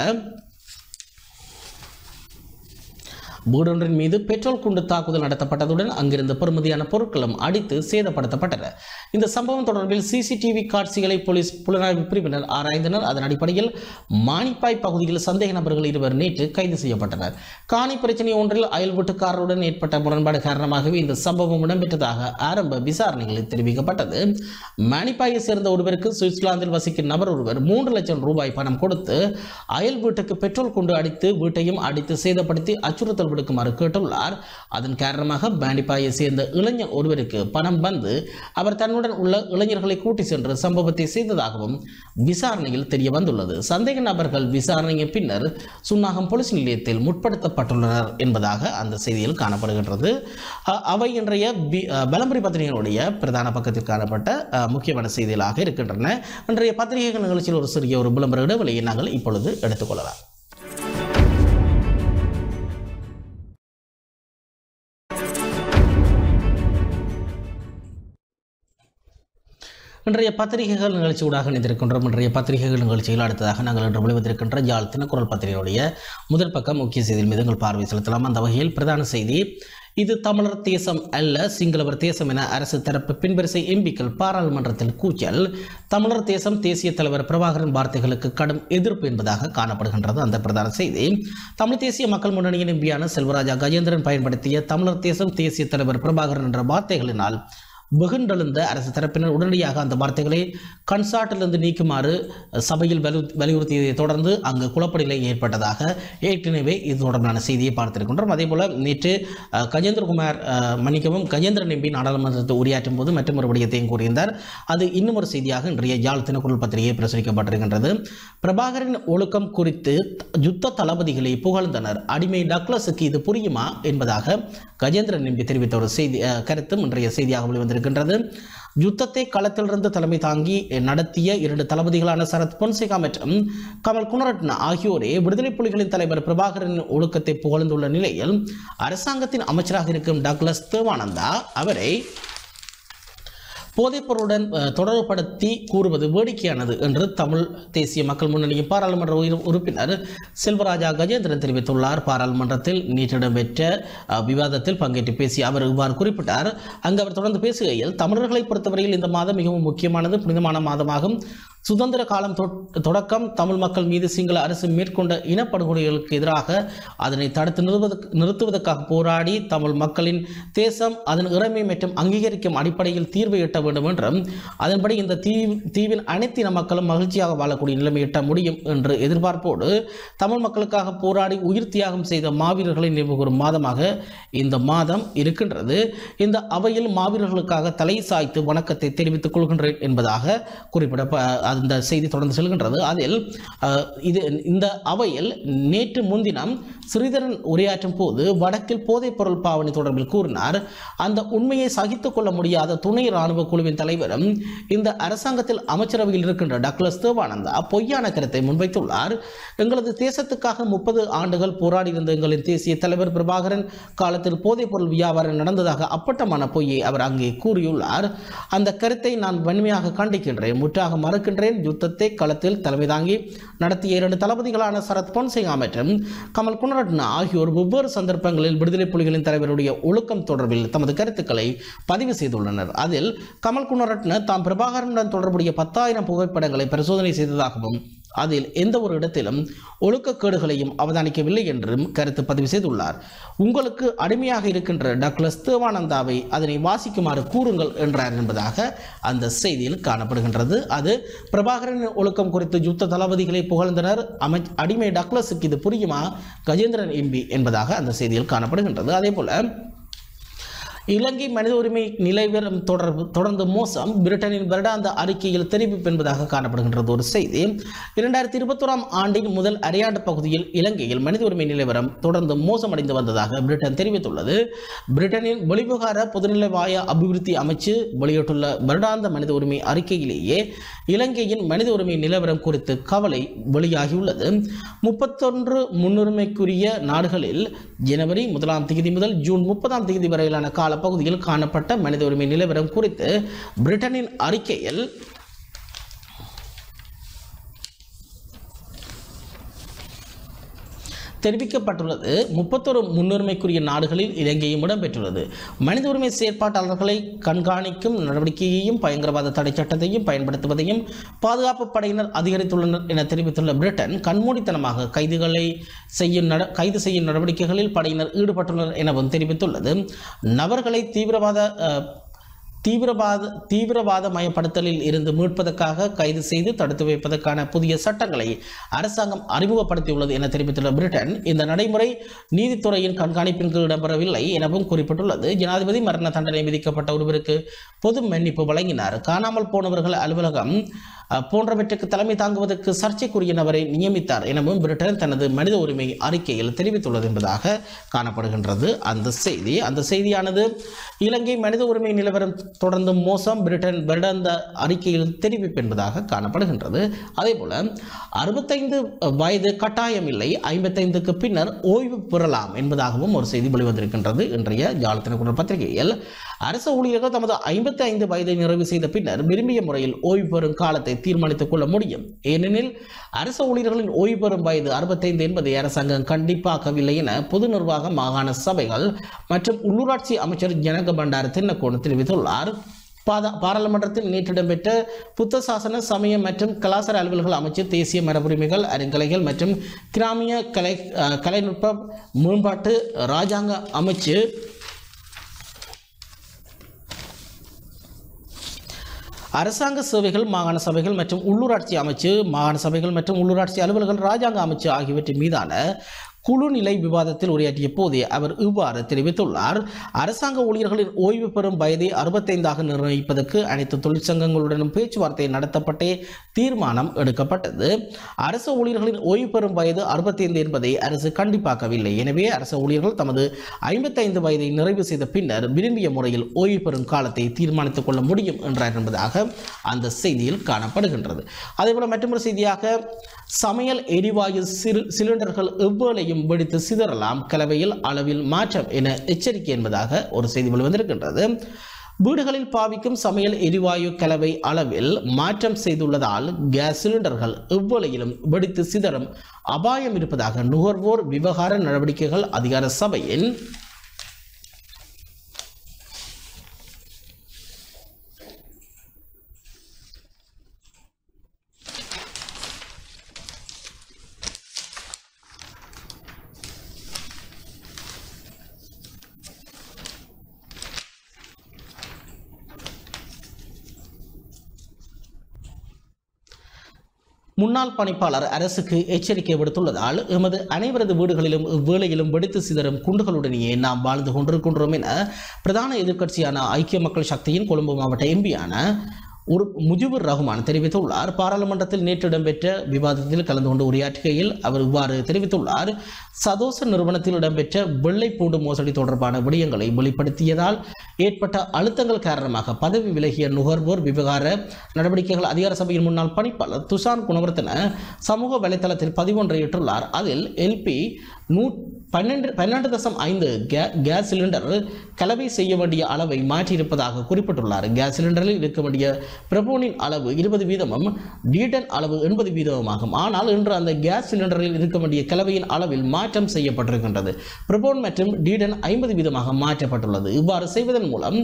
வீடொன்றின் மீது பெட்ரோல் குண்டு தாக்குதல் நடத்தப்பட்டதுடன் அங்கிருந்த பெறுமதியான பொருட்களும் அடித்து சேதப்படுத்தப்பட்டன இந்த சம்பவம் தொடர்பில் சிசிடிவி காட்சிகளை போலீஸ் புலனாய்வு பிரிவினர் ஆராய்ந்தனர் அதன் அடிப்படையில் மானிப்பாய் பகுதியில் சந்தேக நபர்கள் இருவர் நேற்று கைது செய்யப்பட்டனர் காணி பிரச்சனை ஒன்றில் அயல் வீட்டுக்காரருடன் ஏற்பட்ட முரண்பாடு காரணமாகவே இந்த சம்பவம் இடம்பெற்றதாக ஆரம்ப விசாரணைகளில் தெரிவிக்கப்பட்டது மானிப்பாயை சேர்ந்த ஒருவருக்கு சுவிட்சர்லாந்தில் வசிக்கும் நபர் ஒருவர் மூன்று லட்சம் ரூபாய் பணம் கொடுத்து அயல் வீட்டுக்கு பெட்ரோல் கொண்டு அடித்து வீட்டையும் அடித்து சேதப்படுத்தி அச்சுறுத்தல் விடுக்குமாறு கேட்டுள்ளார் அதன் காரணமாக பாண்டிப்பாயை சேர்ந்த இளைஞர் ஒருவருக்கு பணம் வந்து அவர் தன்னுடன் உள்ள இளைஞர்களை கூட்டி சென்று சம்பவத்தை செய்ததாகவும் விசாரணையில் தெரிய வந்துள்ளது சந்தேக நபர்கள் விசாரணையின் பின்னர் சுன்னாகம் போலீஸ் நிலையத்தில் முற்படுத்தப்பட்டுள்ளனர் என்பதாக அந்த செய்தியில் காணப்படுகின்றது அ- அவை இன்றைய பி- அ, பலம்புரி பத்திரிகையினுடைய பிரதான பக்கத்தில் காணப்பட்ட அ, முக்கியமான செய்திகளாக இருக்கின்றன இன்றைய பத்திரிகைகள் நிகழ்ச்சியில் ஒரு சிறிய ஒரு விளம்பர இடைவெளியை நாங்கள் இப்பொழுது எடுத்துக்கொள்ளலாம் இன்றைய பத்திரிகைகள் நிகழ்ச்சியூடாக இணைந்திருக்கின்றோம் இன்றைய பத்திரிகைகள் நிகழ்ச்சியில் அடுத்ததாக நாங்கள் இன்று வெளிவந்திருக்கின்ற யாழ் தினக்குரல் பத்திரிகையுடைய முதல் பக்கம் முக்கிய செய்தியின் மீது எங்கள் பார்வை செலுத்தலாம் அந்த வகையில் பிரதான செய்தி இது தமிழர் தேசம் அல்ல சிங்களவர் தேசம் என அரசு தரப்பு பின்வரிசை எம்பிக்கள் பாராளுமன்றத்தில் கூச்சல் தமிழர் தேசம் தேசிய தலைவர் பிரபாகரன் வார்த்தைகளுக்கு கடும் எதிர்ப்பு என்பதாக காணப்படுகின்றது அந்த பிரதான செய்தி தமிழ் தேசிய மக்கள் முன்னணியின் எம்பியான செல்வராஜா கஜேந்திரன் பயன்படுத்திய தமிழர் தேசம் தேசிய தலைவர் பிரபாகரன் என்ற வார்த்தைகளினால் வெகுண்டெழுந்த அரசு தரப்பினர் உடனடியாக அந்த வார்த்தைகளை கன்சார்ட்டிலிருந்து நீக்குமாறு சபையில் வலு வலியுறுத்தியதை தொடர்ந்து அங்கு குழப்பநிலை ஏற்பட்டதாக ஏற்கனவே இது தொடர்பான செய்தியை பார்த்திருக்கின்றோம் அதே போல நேற்று அஹ், கஜேந்திரகுமார் அஹ், மன்னிக்கவும் கஜேந்திரன் எம்பி நாடாளுமன்றத்தில் உரையாற்றும் போது மற்றும் ஒரு விடயத்தையும் கூறியிருந்தார் அது இன்னும் ஒரு செய்தியாக இன்றைய யாழ் தினக்குரல் பத்திரிகை பிரசுரிக்கப்பட்டிருக்கின்றது பிரபாகரின் ஒழுக்கம் குறித்து யுத்த தளபதிகளை புகழ்ந்தனர் அடிமை டக்ளஸுக்கு இது புரியுமா என்பதாக கஜேந்திரன் எம்பி தெரிவித்த ஒரு செய்தி அஹ், கருத்தும் இன்றைய செய்தியாக வெளிவந்திருக்கின்றது யுத்தத்தை களத்திலிருந்து தலைமை தாங்கி நடத்திய இரண்டு தளபதிகளான சரத் பொன்சேகா மற்றும் கமல் குணரட்ன ஆகியோரே விடுதலை புலிகளின் தலைவர் பிரபாகரனின் ஒழுக்கத்தை புகழ்ந்துள்ள நிலையில் அரசாங்கத்தின் அமைச்சராக இருக்கும் டக்ளஸ் தேவானந்தா அவரை போதைப்பொருளுடன் அஹ், தொடர்புபடுத்தி கூறுவது வேடிக்கையானது என்று தமிழ் தேசிய மக்கள் முன்னணியின் பாராளுமன்ற உயிர் உறுப்பினர் செல்வராஜா கஜேந்திரன் தெரிவித்துள்ளார் பாராளுமன்றத்தில் நேற்று இடம்பெற்ற அஹ், விவாதத்தில் பங்கேற்று பேசிய அவர் இவ்வாறு குறிப்பிட்டார் அங்கு அவர் தொடர்ந்து பேசுகையில் தமிழர்களை பொறுத்தவரையில் இந்த மாதம் மிகவும் முக்கியமானது புனிதமான மாதமாகும் சுதந்திர காலம் தொட்- தொடக்கம் தமிழ் மக்கள் மீது சிங்கள அரசு மேற்கொண்ட இனப்படுகொலைகளுக்கு எதிராக அதனை தடுத்து நிறுவதற்கு நிறுத்துவதற்காக போராடி தமிழ் மக்களின் தேசம் அதன் இறைமை மற்றும் அங்கீகரிக்கும் அடிப்படையில் தீர்வு எட்ட வேண்டும் என்றும் அதன்படி இந்த தீ தீவின் அனைத்து இன மக்களும் மகிழ்ச்சியாக வாழக்கூடிய நிலைமை எட்ட முடியும் என்று எதிர்பார்ப்போடு தமிழ் மக்களுக்காக போராடி உயிர் தியாகம் செய்த மாவீரர்களை நினைவுகூரும் மாதமாக இந்த மாதம் இருக்கின்றது இந்த அவையில் மாவீரர்களுக்காக தலை சாய்த்து வணக்கத்தை தெரிவித்துக் கொள்கின்றேன் என்பதாக குறிப்பிட அந்த செய்தி தொடர்ந்து செல்கின்றது அதில் அஹ், இது இந்த அவையில் நேற்று முன்தினம் ஸ்ரீதரன் உரையாற்றும் போது வடக்கில் போதைப்பொருள் பாவனை தொடர்பில் கூறினார் அந்த உண்மையை சகித்துக் கொள்ள முடியாத துணை ராணுவ குழுவின் தலைவரும் இந்த அரசாங்கத்தில் அமைச்சரவையில் இருக்கின்ற டக்ளஸ் தேவானந்தா பொய்யான கருத்தை முன்வைத்துள்ளார் எங்களது தேசத்துக்காக முப்பது ஆண்டுகள் போராடியிருந்த எங்களின் தேசிய தலைவர் பிரபாகரன் காலத்தில் போதைப்பொருள் வியாபாரம் நடந்ததாக அப்பட்டமான பொய்யை அவர் அங்கே கூறியுள்ளார் அந்த கருத்தை நான் வன்மையாக கண்டிக்கின்றேன் முற்றாக மறுக்கின்றேன் யுத்தத்தை களத்தில் தலைமை தாங்கி நடத்திய இரண்டு தளபதிகளான சரத் பொன்சேகா மற்றும் கமல் குணரட்ன ஆகியோர் வெவ்வேறு சந்தர்ப்பங்களில் விடுதலை புலிகளின் தலைவருடைய ஒழுக்கம் தொடர்பில் தமது கருத்துக்களை பதிவு செய்துள்ளனர் அதில் கமல் குணரட்ன தாம் பிரபாகரனுடன் தொடர்புடைய பத்தாயிரம் புகைப்படங்களை பரிசோதனை செய்ததாகவும் அதில் எந்த ஒரு இடத்திலும் ஒழுக்கக்கேடுகளையும் அவதானிக்கவில்லை என்றும் கருத்து பதிவு செய்துள்ளார் உங்களுக்கு அடிமையாக இருக்கின்ற டக்ளஸ் தேவானந்தாவை அதனை வாசிக்குமாறு கூறுங்கள் என்றார் என்பதாக அந்த செய்தியில் காணப்படுகின்றது அது பிரபாகரன் ஒழுக்கம் குறித்து யுத்த தளபதிகளை புகழ்ந்தனர் அமை அடிமை டக்ளஸுக்கு இது புரியுமா கஜேந்திரன் எம்பி என்பதாக அந்த செய்தியில் காணப்படுகின்றது அதே போல இலங்கை மனித உரிமை நிலைவரம் தொடர்பு தொடர்ந்து மோசம் பிரிட்டனின் வருடாந்த அறிக்கையில் தெரிவிப்பு என்பதாக காணப்படுகின்றது ஒரு செய்தி இரண்டாயிரத்தி இருபத்தோராம் ஆண்டின் முதல் அரையாண்டு பகுதியில் இலங்கையில் மனித உரிமை நிலவரம் தொடர்ந்து மோசமடைந்து வந்ததாக பிரிட்டன் தெரிவித்துள்ளது பிரிட்டனின் வெளிவிவகார பொதுநிலைவாய அபிவிருத்தி அமைச்சு வெளியிட்டுள்ள வருடாந்த மனித உரிமை அறிக்கையிலேயே இலங்கையின் மனித உரிமை நிலவரம் குறித்து கவலை வெளியாகியுள்ளது முப்பத்தொன்று முன்னுரிமைக்குரிய நாடுகளில் ஜனவரி முதலாம் தேதி முதல் ஜூன் முப்பதாம் தேதி வரையிலான காலப்பகுதியில் காணப்பட்ட மனித உரிமை நிலவரம் குறித்து பிரிட்டனின் அறிக்கையில் தெரிவிக்கப்பட்டுள்ளது முப்பத்தொரு முன்னுரிமைக்குரிய நாடுகளில் இலங்கையும் இடம்பெற்றுள்ளது மனித உரிமை செயற்பாட்டாளர்களை கண்காணிக்கும் நடவடிக்கையையும் பயங்கரவாத தடை சட்டத்தையும் பயன்படுத்துவதையும் பாதுகாப்பு படையினர் அதிகரித்துள்ளனர் என தெரிவித்துள்ள பிரிட்டன் கண்மூடித்தனமாக கைதுகளை செய்யும் நட கைது செய்யும் நடவடிக்கைகளில் படையினர் ஈடுபட்டுள்ளனர் எனவும் தெரிவித்துள்ளது நபர்களை தீவிரவாத அஹ், தீவிரவாத தீவிரவாதமயப்படுத்தலில் இருந்து மீட்பதற்காக கைது செய்து தடுத்து வைப்பதற்கான புதிய சட்டங்களை அரசாங்கம் அறிமுகப்படுத்தியுள்ளது என தெரிவித்துள்ள பிரிட்டன் இந்த நடைமுறை நீதித்துறையின் கண்காணிப்பின் கீழ் இடம்பெறவில்லை எனவும் குறிப்பிட்டுள்ளது ஜனாதிபதி மரண தண்டனை விதிக்கப்பட்ட ஒருவருக்கு பொது மன்னிப்பு வழங்கினார் காணாமல் போனவர்கள் அலுவலகம் அஹ், போன்றவற்றுக்கு தலைமை தாங்குவதற்கு சர்ச்சைக்குரிய நபரை நியமித்தார் எனவும் பிரிட்டன் தனது மனித உரிமை அறிக்கையில் தெரிவித்துள்ளது என்பதாக காணப்படுகின்றது அந்த செய்தி அந்த செய்தியானது இலங்கை மனித உரிமை நிலவரம் தொடர்ந்து மோசம் பிரிட்டன் வருடாந்த அறிக்கையில் தெரிவிப்பு என்பதாக காணப்படுகின்றது அதேபோல அறுபத்தைந்து வயது கட்டாயம் இல்லை ஐம்பத்தைந்துக்கு பின்னர் ஓய்வு பெறலாம் என்பதாகவும் ஒரு செய்தி வெளிவந்திருக்கின்றது இன்றைய ஜாலத்தின குரல் பத்திரிகையில் அரசு ஊழியர்கள் தமது ஐம்பத்தி ஐந்து வயதை நிறைவு செய்த பின்னர் விரும்பிய முறையில் ஓய்வு பெறும் காலத்தை தீர்மானித்துக் கொள்ள முடியும் ஏனெனில் அரசு ஊழியர்களின் ஓய்வு பெறும் வயது அறுபத்தைந்து என்பதை அரசாங்கம் கண்டிப்பாக்கவில்லை என பொது நிர்வாக மாகாண சபைகள் மற்றும் உள்ளூராட்சி அமைச்சர் ஜனக பண்டார தின்னக்கோன் தெரிவித்துள்ளார் பாதா பாராளுமன்றத்தில் நேற்று இடம்பெற்ற புத்த சாசன சமய மற்றும் கலாச்சார அலுவல்கள் அமைச்சு தேசிய மரபுரிமைகள் அருங்கலைகள் மற்றும் கிராமிய கலை அஹ், கலைநுட்ப மேம்பாட்டு ராஜாங்க அமைச்சு அரசாங்க சேவைகள் மாகாண சபைகள் மற்றும் உள்ளூராட்சி அமைச்சு மாகாண சபைகள் மற்றும் உள்ளூராட்சி அலுவலர்கள் ராஜாங்க அமைச்சு ஆகியவற்றின் மீதான குழு நிலை விவாதத்தில் உரையாற்றிய போதே அவர் இவ்வாறு தெரிவித்துள்ளார் அரசாங்க ஊழியர்களின் ஓய்வு பெறும் வயதை அறுபத்தைந்தாக நிர்ணயிப்பதற்கு அனைத்து தொழிற்சங்கங்களுடனும் பேச்சுவார்த்தை நடத்தப்பட்டே தீர்மானம் எடுக்கப்பட்டது அரசு ஊழியர்களின் ஓய்வு பெறும் வயது அறுபத்தைந்து என்பதை அரசு கண்டிப்பாக்கவில்லை எனவே அரசு ஊழியர்கள் தமது ஐம்பத்தைந்து வயதை நிறைவு செய்த பின்னர் விரும்பிய முறையில் ஓய்வு பெறும் காலத்தை தீர்மானித்துக் கொள்ள முடியும் என்றார் என்பதாக அந்த செய்தியில் காணப்படுகின்றது அதேபோல மற்றொரு செய்தியாக சமையல் எரிவாயு சிறு சிலிண்டர்கள் எவ்வேளையும் வெடித்து சிதறலாம் கலவையில் அளவில் மாற்றம் என எச்சரிக்கை என்பதாக ஒரு செய்தி வெளிவந்திருக்கின்றது வீடுகளில் பாவிக்கும் சமையல் எரிவாயு கலவை அளவில் மாற்றம் செய்துள்ளதால் கேஸ் சிலிண்டர்கள் எவ்வேளையிலும் வெடித்து சிதறும் அபாயம் இருப்பதாக நுகர்வோர் விவகார நடவடிக்கைகள் அதிகார சபையின் முன்னாள் பணிப்பாளர் அரசுக்கு எச்சரிக்கை விடுத்துள்ளதால் எமது அனைவரது வீடுகளிலும் இவ்வேளையிலும் வெடித்து சிதறும் குண்டுகளுடனேயே நாம் வாழ்ந்து கொண்டிருக்கின்றோம் என பிரதான எதிர்க்கட்சியான ஐக்கிய மக்கள் சக்தியின் கொழும்பு மாவட்ட எம்பியான ஒரு முஜிபுர் ரஹ்மான் தெரிவித்துள்ளார் பாராளுமன்றத்தில் நேற்று இடம்பெற்ற விவாதத்தில் கலந்து கொண்டு உரையாற்றுகையில் அவர் இவ்வாறு தெரிவித்துள்ளார் சதோச நிறுவனத்தில் இடம்பெற்ற வெள்ளை பூண்டு மோசடி தொடர்பான விடயங்களை வெளிப்படுத்தியதால் ஏற்பட்ட அழுத்தங்கள் காரணமாக பதவி விலகிய நுகர்வோர் விவகார நடவடிக்கைகள் அதிகார சபையின் முன்னாள் பணிப்பாளர் துஷான் குணவர்த்தன சமூக வலைதளத்தில் பதிவொன்றை இட்டுள்ளார் அதில் எல்பி நூ பன்னெண்டு பன்னெண்டு தசம் ஐந்து கே கேஸ் சிலிண்டர் கலவை செய்ய வேண்டிய அளவை மாற்றியிருப்பதாக குறிப்பிட்டுள்ளார் கேஸ் சிலிண்டரில் இருக்க வேண்டிய பிரபோனின் அளவு இருபது வீதமும் டீடன் அளவு எண்பது வீதமாகும் ஆனால் இன்று அந்த கேஸ் சிலிண்டரில் இருக்க வேண்டிய கலவையின் அளவில் மாற்றம் செய்யப்பட்டிருக்கின்றது பிரபோன் மற்றும் டீடன் ஐம்பது வீதமாக மாற்றப்பட்டுள்ளது இவ்வாறு செய்வதன் மூலம்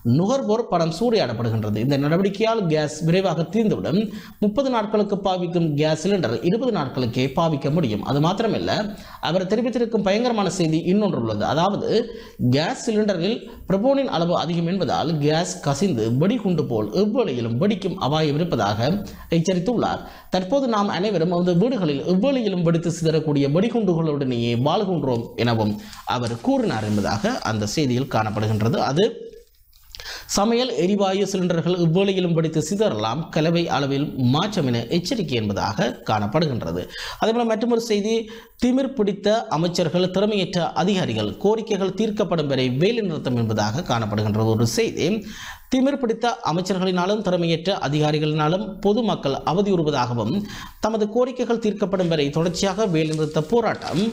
நுகர்வோர் பணம் சூறையாடப்படுகின்றது இந்த நடவடிக்கையால் கேஸ் விரைவாக தீர்ந்துவிடும் முப்பது நாட்களுக்கு பாவிக்கும் கேஸ் சிலிண்டர் இருபது நாட்களுக்கே பாவிக்க முடியும் அது மாத்திரமல்ல அவர் தெரிவித்திருக்கும் பயங்கரமான செய்தி இன்னொன்று உள்ளது அதாவது கேஸ் சிலிண்டரில் பிரபோனின் அளவு அதிகம் என்பதால் கேஸ் கசிந்து வெடிகுண்டு போல் எவ்வளையிலும் வெடிக்கும் அபாயம் இருப்பதாக எச்சரித்துள்ளார் தற்போது நாம் அனைவரும் நமது வீடுகளில் எவ்வளையிலும் வெடித்து சிதறக்கூடிய வெடிகுண்டுகளுடனேயே வாழ்கின்றோம் எனவும் அவர் கூறினார் என்பதாக அந்த செய்தியில் காணப்படுகின்றது அது சமையல் எரிவாயு சிலிண்டர்கள் இவ்வேளையிலும் வெடித்து சிதறலாம் கலவை அளவில் மாற்றம் என எச்சரிக்கை என்பதாக காணப்படுகின்றது அதேபோல மற்றொரு செய்தி திமிர் பிடித்த அமைச்சர்கள் திறமையற்ற அதிகாரிகள் கோரிக்கைகள் தீர்க்கப்படும் வரை வேலை நிறுத்தம் என்பதாக காணப்படுகின்றது ஒரு செய்தி திமிர் பிடித்த அமைச்சர்களினாலும் திறமையற்ற அதிகாரிகளினாலும் பொதுமக்கள் அவதியுறுவதாகவும் தமது கோரிக்கைகள் தீர்க்கப்படும் வரை தொடர்ச்சியாக வேலைநிறுத்த போராட்டம்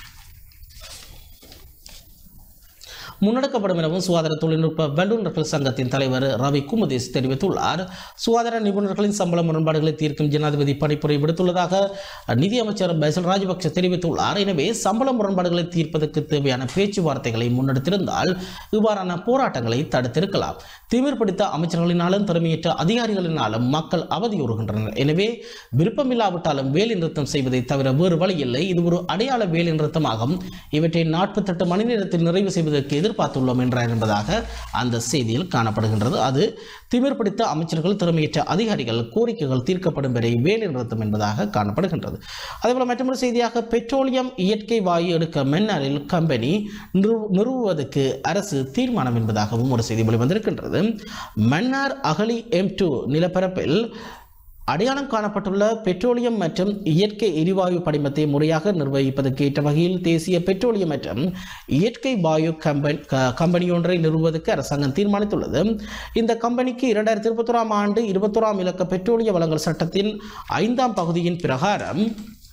முன்னெடுக்கப்படும் எனவும் சுகாதார தொழில்நுட்ப வல்லுநர்கள் சங்கத்தின் தலைவர் ரவி குமுதேஷ் தெரிவித்துள்ளார் சுகாதார நிபுணர்களின் சம்பள முரண்பாடுகளை தீர்க்கும் ஜனாதிபதி பணிப்புரை விடுத்துள்ளதாக நிதியமைச்சர் பைசல் ராஜபக்ஷ தெரிவித்துள்ளார் எனவே சம்பள முரண்பாடுகளை தீர்ப்பதற்கு தேவையான பேச்சுவார்த்தைகளை முன்னெடுத்திருந்தால் இவ்வாறான போராட்டங்களை தடுத்திருக்கலாம் திமிர் பிடித்த அமைச்சர்களினாலும் திறமையற்ற அதிகாரிகளினாலும் மக்கள் அவதியுறுகின்றனர் எனவே விருப்பமில்லாவிட்டாலும் வேலை நிறுத்தம் செய்வதை தவிர வேறு வழி இல்லை இது ஒரு அடையாள வேலை நிறுத்தமாகும் இவற்றை நாற்பத்தெட்டு மணி நேரத்தில் நிறைவு செய்வதற்கு எதிர்பார்த்துள்ளோம் என்றார் என்பதாக அந்த செய்தியில் காணப்படுகின்றது அது திமிர் பிடித்த அமைச்சர்கள் திறமையற்ற அதிகாரிகள் கோரிக்கைகள் தீர்க்கப்படும் வரை வேலை நிறுத்தம் என்பதாக காணப்படுகின்றது அதேபோல மற்றொரு செய்தியாக பெட்ரோலியம் இயற்கை வாயு எடுக்க மென்னரில் கம்பெனி நிறு- நிறுவுவதற்கு அரசு தீர்மானம் என்பதாகவும் ஒரு செய்தி வெளிவந்திருக்கின்றது மன்னார் அகலி எம் டூ நிலப்பரப்பில் அடையாளம் காணப்பட்டுள்ள பெட்ரோலியம் மற்றும் இயற்கை எரிவாயு படிமத்தை முறையாக நிர்வகிப்பதற்கு ஏற்ற வகையில் தேசிய பெட்ரோலியம் மற்றும் இயற்கை வாயு கம்பெனி க- கம்பெனி ஒன்றை நிறுவுவதற்கு அரசாங்கம் தீர்மானித்துள்ளது இந்த கம்பெனிக்கு இரண்டாயிரத்தி இருபத்தோராம் ஆண்டு இருபத்தோராம் இலக்க பெட்ரோலிய வளங்கள் சட்டத்தின் ஐந்தாம் பகுதியின் பிரகாரம்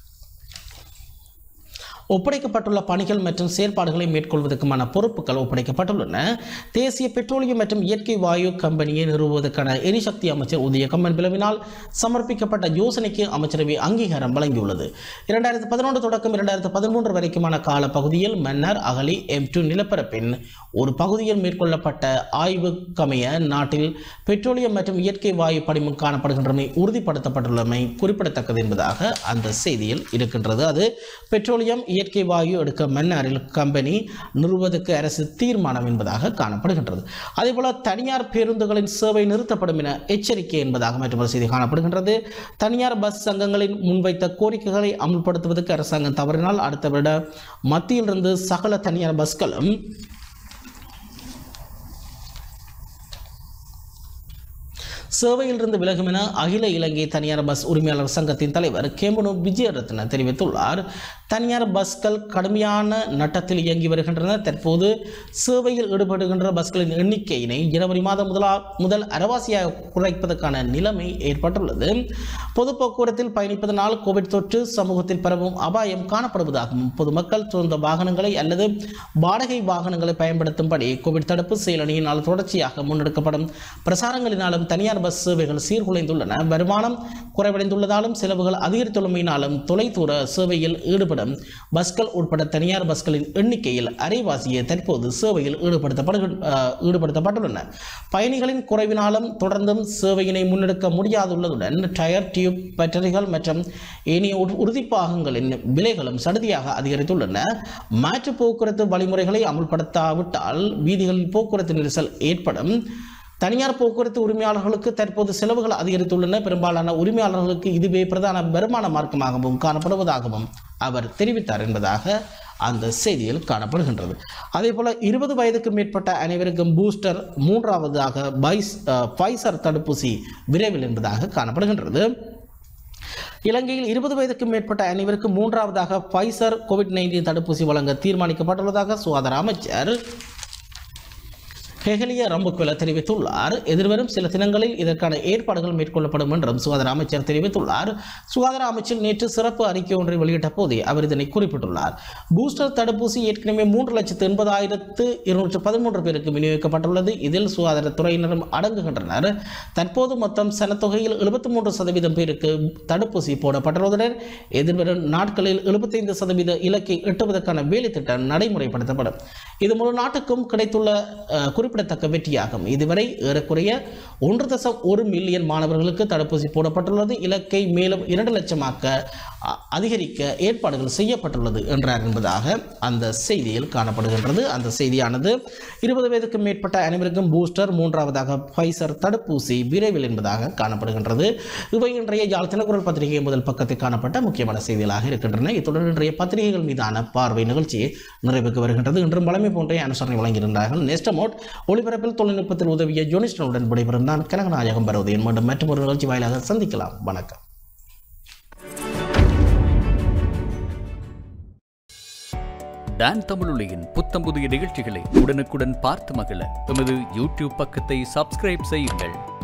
ஒப்படைக்கப்பட்டுள்ள பணிகள் மற்றும் செயற்பாடுகளை மேற்கொள்வதற்குமான பொறுப்புகள் ஒப்படைக்கப்பட்டுள்ளன தேசிய பெட்ரோலியம் மற்றும் இயற்கை வாயு கம்பெனியை நிறுவுவதற்கான எரிசக்தி அமைச்சர் உதய கம்மன் பிளவினால் சமர்ப்பிக்கப்பட்ட யோசனைக்கு அமைச்சரவை அங்கீகாரம் வழங்கியுள்ளது இரண்டாயிரத்து பதினொன்று தொடக்கம் இரண்டாயிரத்து பதிமூன்று வரைக்குமான கால பகுதியில் மன்னர் அகலி எம் டூ நிலப்பரப்பின் ஒரு பகுதியில் மேற்கொள்ளப்பட்ட ஆய்வுக்கமைய நாட்டில் பெட்ரோலியம் மற்றும் இயற்கை வாயு படிமம் காணப்படுகின்றமை உறுதிப்படுத்தப்பட்டுள்ளமை குறிப்பிடத்தக்கது என்பதாக அந்த செய்தியில் இருக்கின்றது அது பெட்ரோலியம் இயற்கை வாயு எடுக்க மன்னாரில் கம்பெனி நிறுவுவதற்கு அரசு தீர்மானம் என்பதாக காணப்படுகின்றது அதேபோல தனியார் பேருந்துகளின் சேவை நிறுத்தப்படும் என எச்சரிக்கை என்பதாக மற்றொரு செய்தி காணப்படுகின்றது தனியார் பஸ் சங்கங்களின் முன்வைத்த கோரிக்கைகளை அமல்படுத்துவதற்கு அரசாங்கம் தவறினால் அடுத்த வருட மத்தியிலிருந்து சகல தனியார் பஸ்களும் சேவையிலிருந்து விலகும் என அகில இலங்கை தனியார் பஸ் உரிமையாளர் சங்கத்தின் தலைவர் கேம்பனு விஜயரத்ன தெரிவித்துள்ளார் தனியார் பஸ்கள் கடுமையான நட்டத்தில் இயங்கி வருகின்றன தற்போது சேவையில் ஈடுபடுகின்ற பஸ்களின் எண்ணிக்கையினை ஜனவரி மாதம் முதலா முதல் அரைவாசியாக குறைப்பதற்கான நிலைமை ஏற்பட்டுள்ளது பொது போக்குவரத்தில் பயணிப்பதனால் கோவிட் தொற்று சமூகத்தில் பரவும் அபாயம் காணப்படுவதாகவும் பொதுமக்கள் சொந்த வாகனங்களை அல்லது வாடகை வாகனங்களை பயன்படுத்தும்படி கோவிட் தடுப்பு செயலணியினால் தொடர்ச்சியாக முன்னெடுக்கப்படும் பிரசாரங்களினாலும் தனியார் பஸ் சேவைகள் சீர்குலைந்துள்ளன வருமானம் குறைவடைந்துள்ளதாலும் செலவுகள் அதிகரித்துள்ளமையினாலும் தொலைதூர சேவையில் ஈடுபடும் பஸ்கள் உட்பட தனியார் பஸ்களின் எண்ணிக்கையில் அரைவாசியே தற்போது சேவையில் ஈடுபடுத்தப்படு அஹ், ஈடுபடுத்தப்பட்டுள்ளன பயணிகளின் குறைவினாலும் தொடர்ந்தும் சேவையினை முன்னெடுக்க முடியாதுள்ளதுடன் டயர் டியூப் பேட்டரிகள் மற்றும் ஏனைய உறு- உறுதிப்பாகங்களின் விலைகளும் சடுதியாக அதிகரித்துள்ளன மாற்று போக்குவரத்து வழிமுறைகளை அமுல்படுத்தாவிட்டால் வீதிகளில் போக்குவரத்து நெரிசல் ஏற்படும் தனியார் போக்குவரத்து உரிமையாளர்களுக்கு தற்போது செலவுகள் அதிகரித்துள்ளன பெரும்பாலான உரிமையாளர்களுக்கு இதுவே பிரதான வருமான மார்க்கமாகவும் காணப்படுவதாகவும் அவர் தெரிவித்தார் என்பதாக அந்த செய்தியில் காணப்படுகின்றது அதே போல இருபது வயதுக்கு மேற்பட்ட அனைவருக்கும் பூஸ்டர் மூன்றாவதாக பைஸ் அஹ், ஃபைசர் தடுப்பூசி விரைவில் என்பதாக காணப்படுகின்றது இலங்கையில் இருபது வயதுக்கு மேற்பட்ட அனைவருக்கும் மூன்றாவதாக ஃபைசர் கோவிட் நைன்டீன் தடுப்பூசி வழங்க தீர்மானிக்கப்பட்டுள்ளதாக சுகாதார அமைச்சர் ஹெகலிய ரம்புக்குல தெரிவித்துள்ளார் எதிர்வரும் சில தினங்களில் இதற்கான ஏற்பாடுகள் மேற்கொள்ளப்படும் என்றும் சுகாதார அமைச்சர் தெரிவித்துள்ளார் சுகாதார அமைச்சர் நேற்று சிறப்பு அறிக்கை ஒன்றை வெளியிட்ட போதே அவர் இதனை குறிப்பிட்டுள்ளார் பூஸ்டர் தடுப்பூசி ஏற்கனவே மூன்று லட்சத்து எண்பதாயிரத்து இருநூற்று பதிமூன்று பேருக்கு விநியோகிக்கப்பட்டுள்ளது இதில் சுகாதாரத்துறையினரும் அடங்குகின்றனர் தற்போது மொத்தம் சனத்தொகையில் எழுபத்தி மூன்று சதவீதம் பேருக்கு தடுப்பூசி போடப்பட்டுள்ளதுடன் எதிர்வரும் நாட்களில் எழுபத்தைந்து சதவீத இலக்கை எட்டுவதற்கான வேலை திட்டம் நடைமுறைப்படுத்தப்படும் இது முழு நாட்டுக்கும் கிடைத்துள்ள அஹ், குறிப்பிடத்தக்க குறிப்பிடத்தக்க வெற்றியாகும் இதுவரை ஏறக்குறைய ஒன்று தசம் ஒரு மில்லியன் மாணவர்களுக்கு தடுப்பூசி போடப்பட்டுள்ளது இலக்கை மேலும் இரண்டு லட்சமாக்க அ- அதிகரிக்க ஏற்பாடுகள் செய்யப்பட்டுள்ளது என்றார் என்பதாக அந்த செய்தியில் காணப்படுகின்றது அந்த செய்தியானது இருபது வயதுக்கு மேற்பட்ட அனைவருக்கும் பூஸ்டர் மூன்றாவதாக ஃபைசர் தடுப்பூசி விரைவில் என்பதாக காணப்படுகின்றது இவை இன்றைய யாழ் தினக்குரல் பத்திரிகை முதல் பக்கத்தில் காணப்பட்ட முக்கியமான செய்திகளாக இருக்கின்றன இத்துடன் இன்றைய பத்திரிகைகள் மீதான பார்வை நிகழ்ச்சி நிறைவுக்கு வருகின்றது இன்றும் வளமை போன்ற அனுசரணை வழங்கியிருந்தார்கள் நெஸ்டமோட் ஒளிபரப்பில் தொழில்நுட்பத்தில் உதவிய ஜோனிஸ்டனுடன் விடைபெறும் நான் கனகநாயகம் பரவதையன் மீண்டும் மற்றும் ஒரு நிகழ்ச்சி வாயிலாக சந்திக்கலாம் வணக்கம் டான் தமிழொலியின் புத்தம் புதிய நிகழ்ச்சிகளை உடனுக்குடன் பார்த்து மகிழ எமது யூடியூப் பக்கத்தை சப்ஸ்கிரைப் செய்யுங்கள்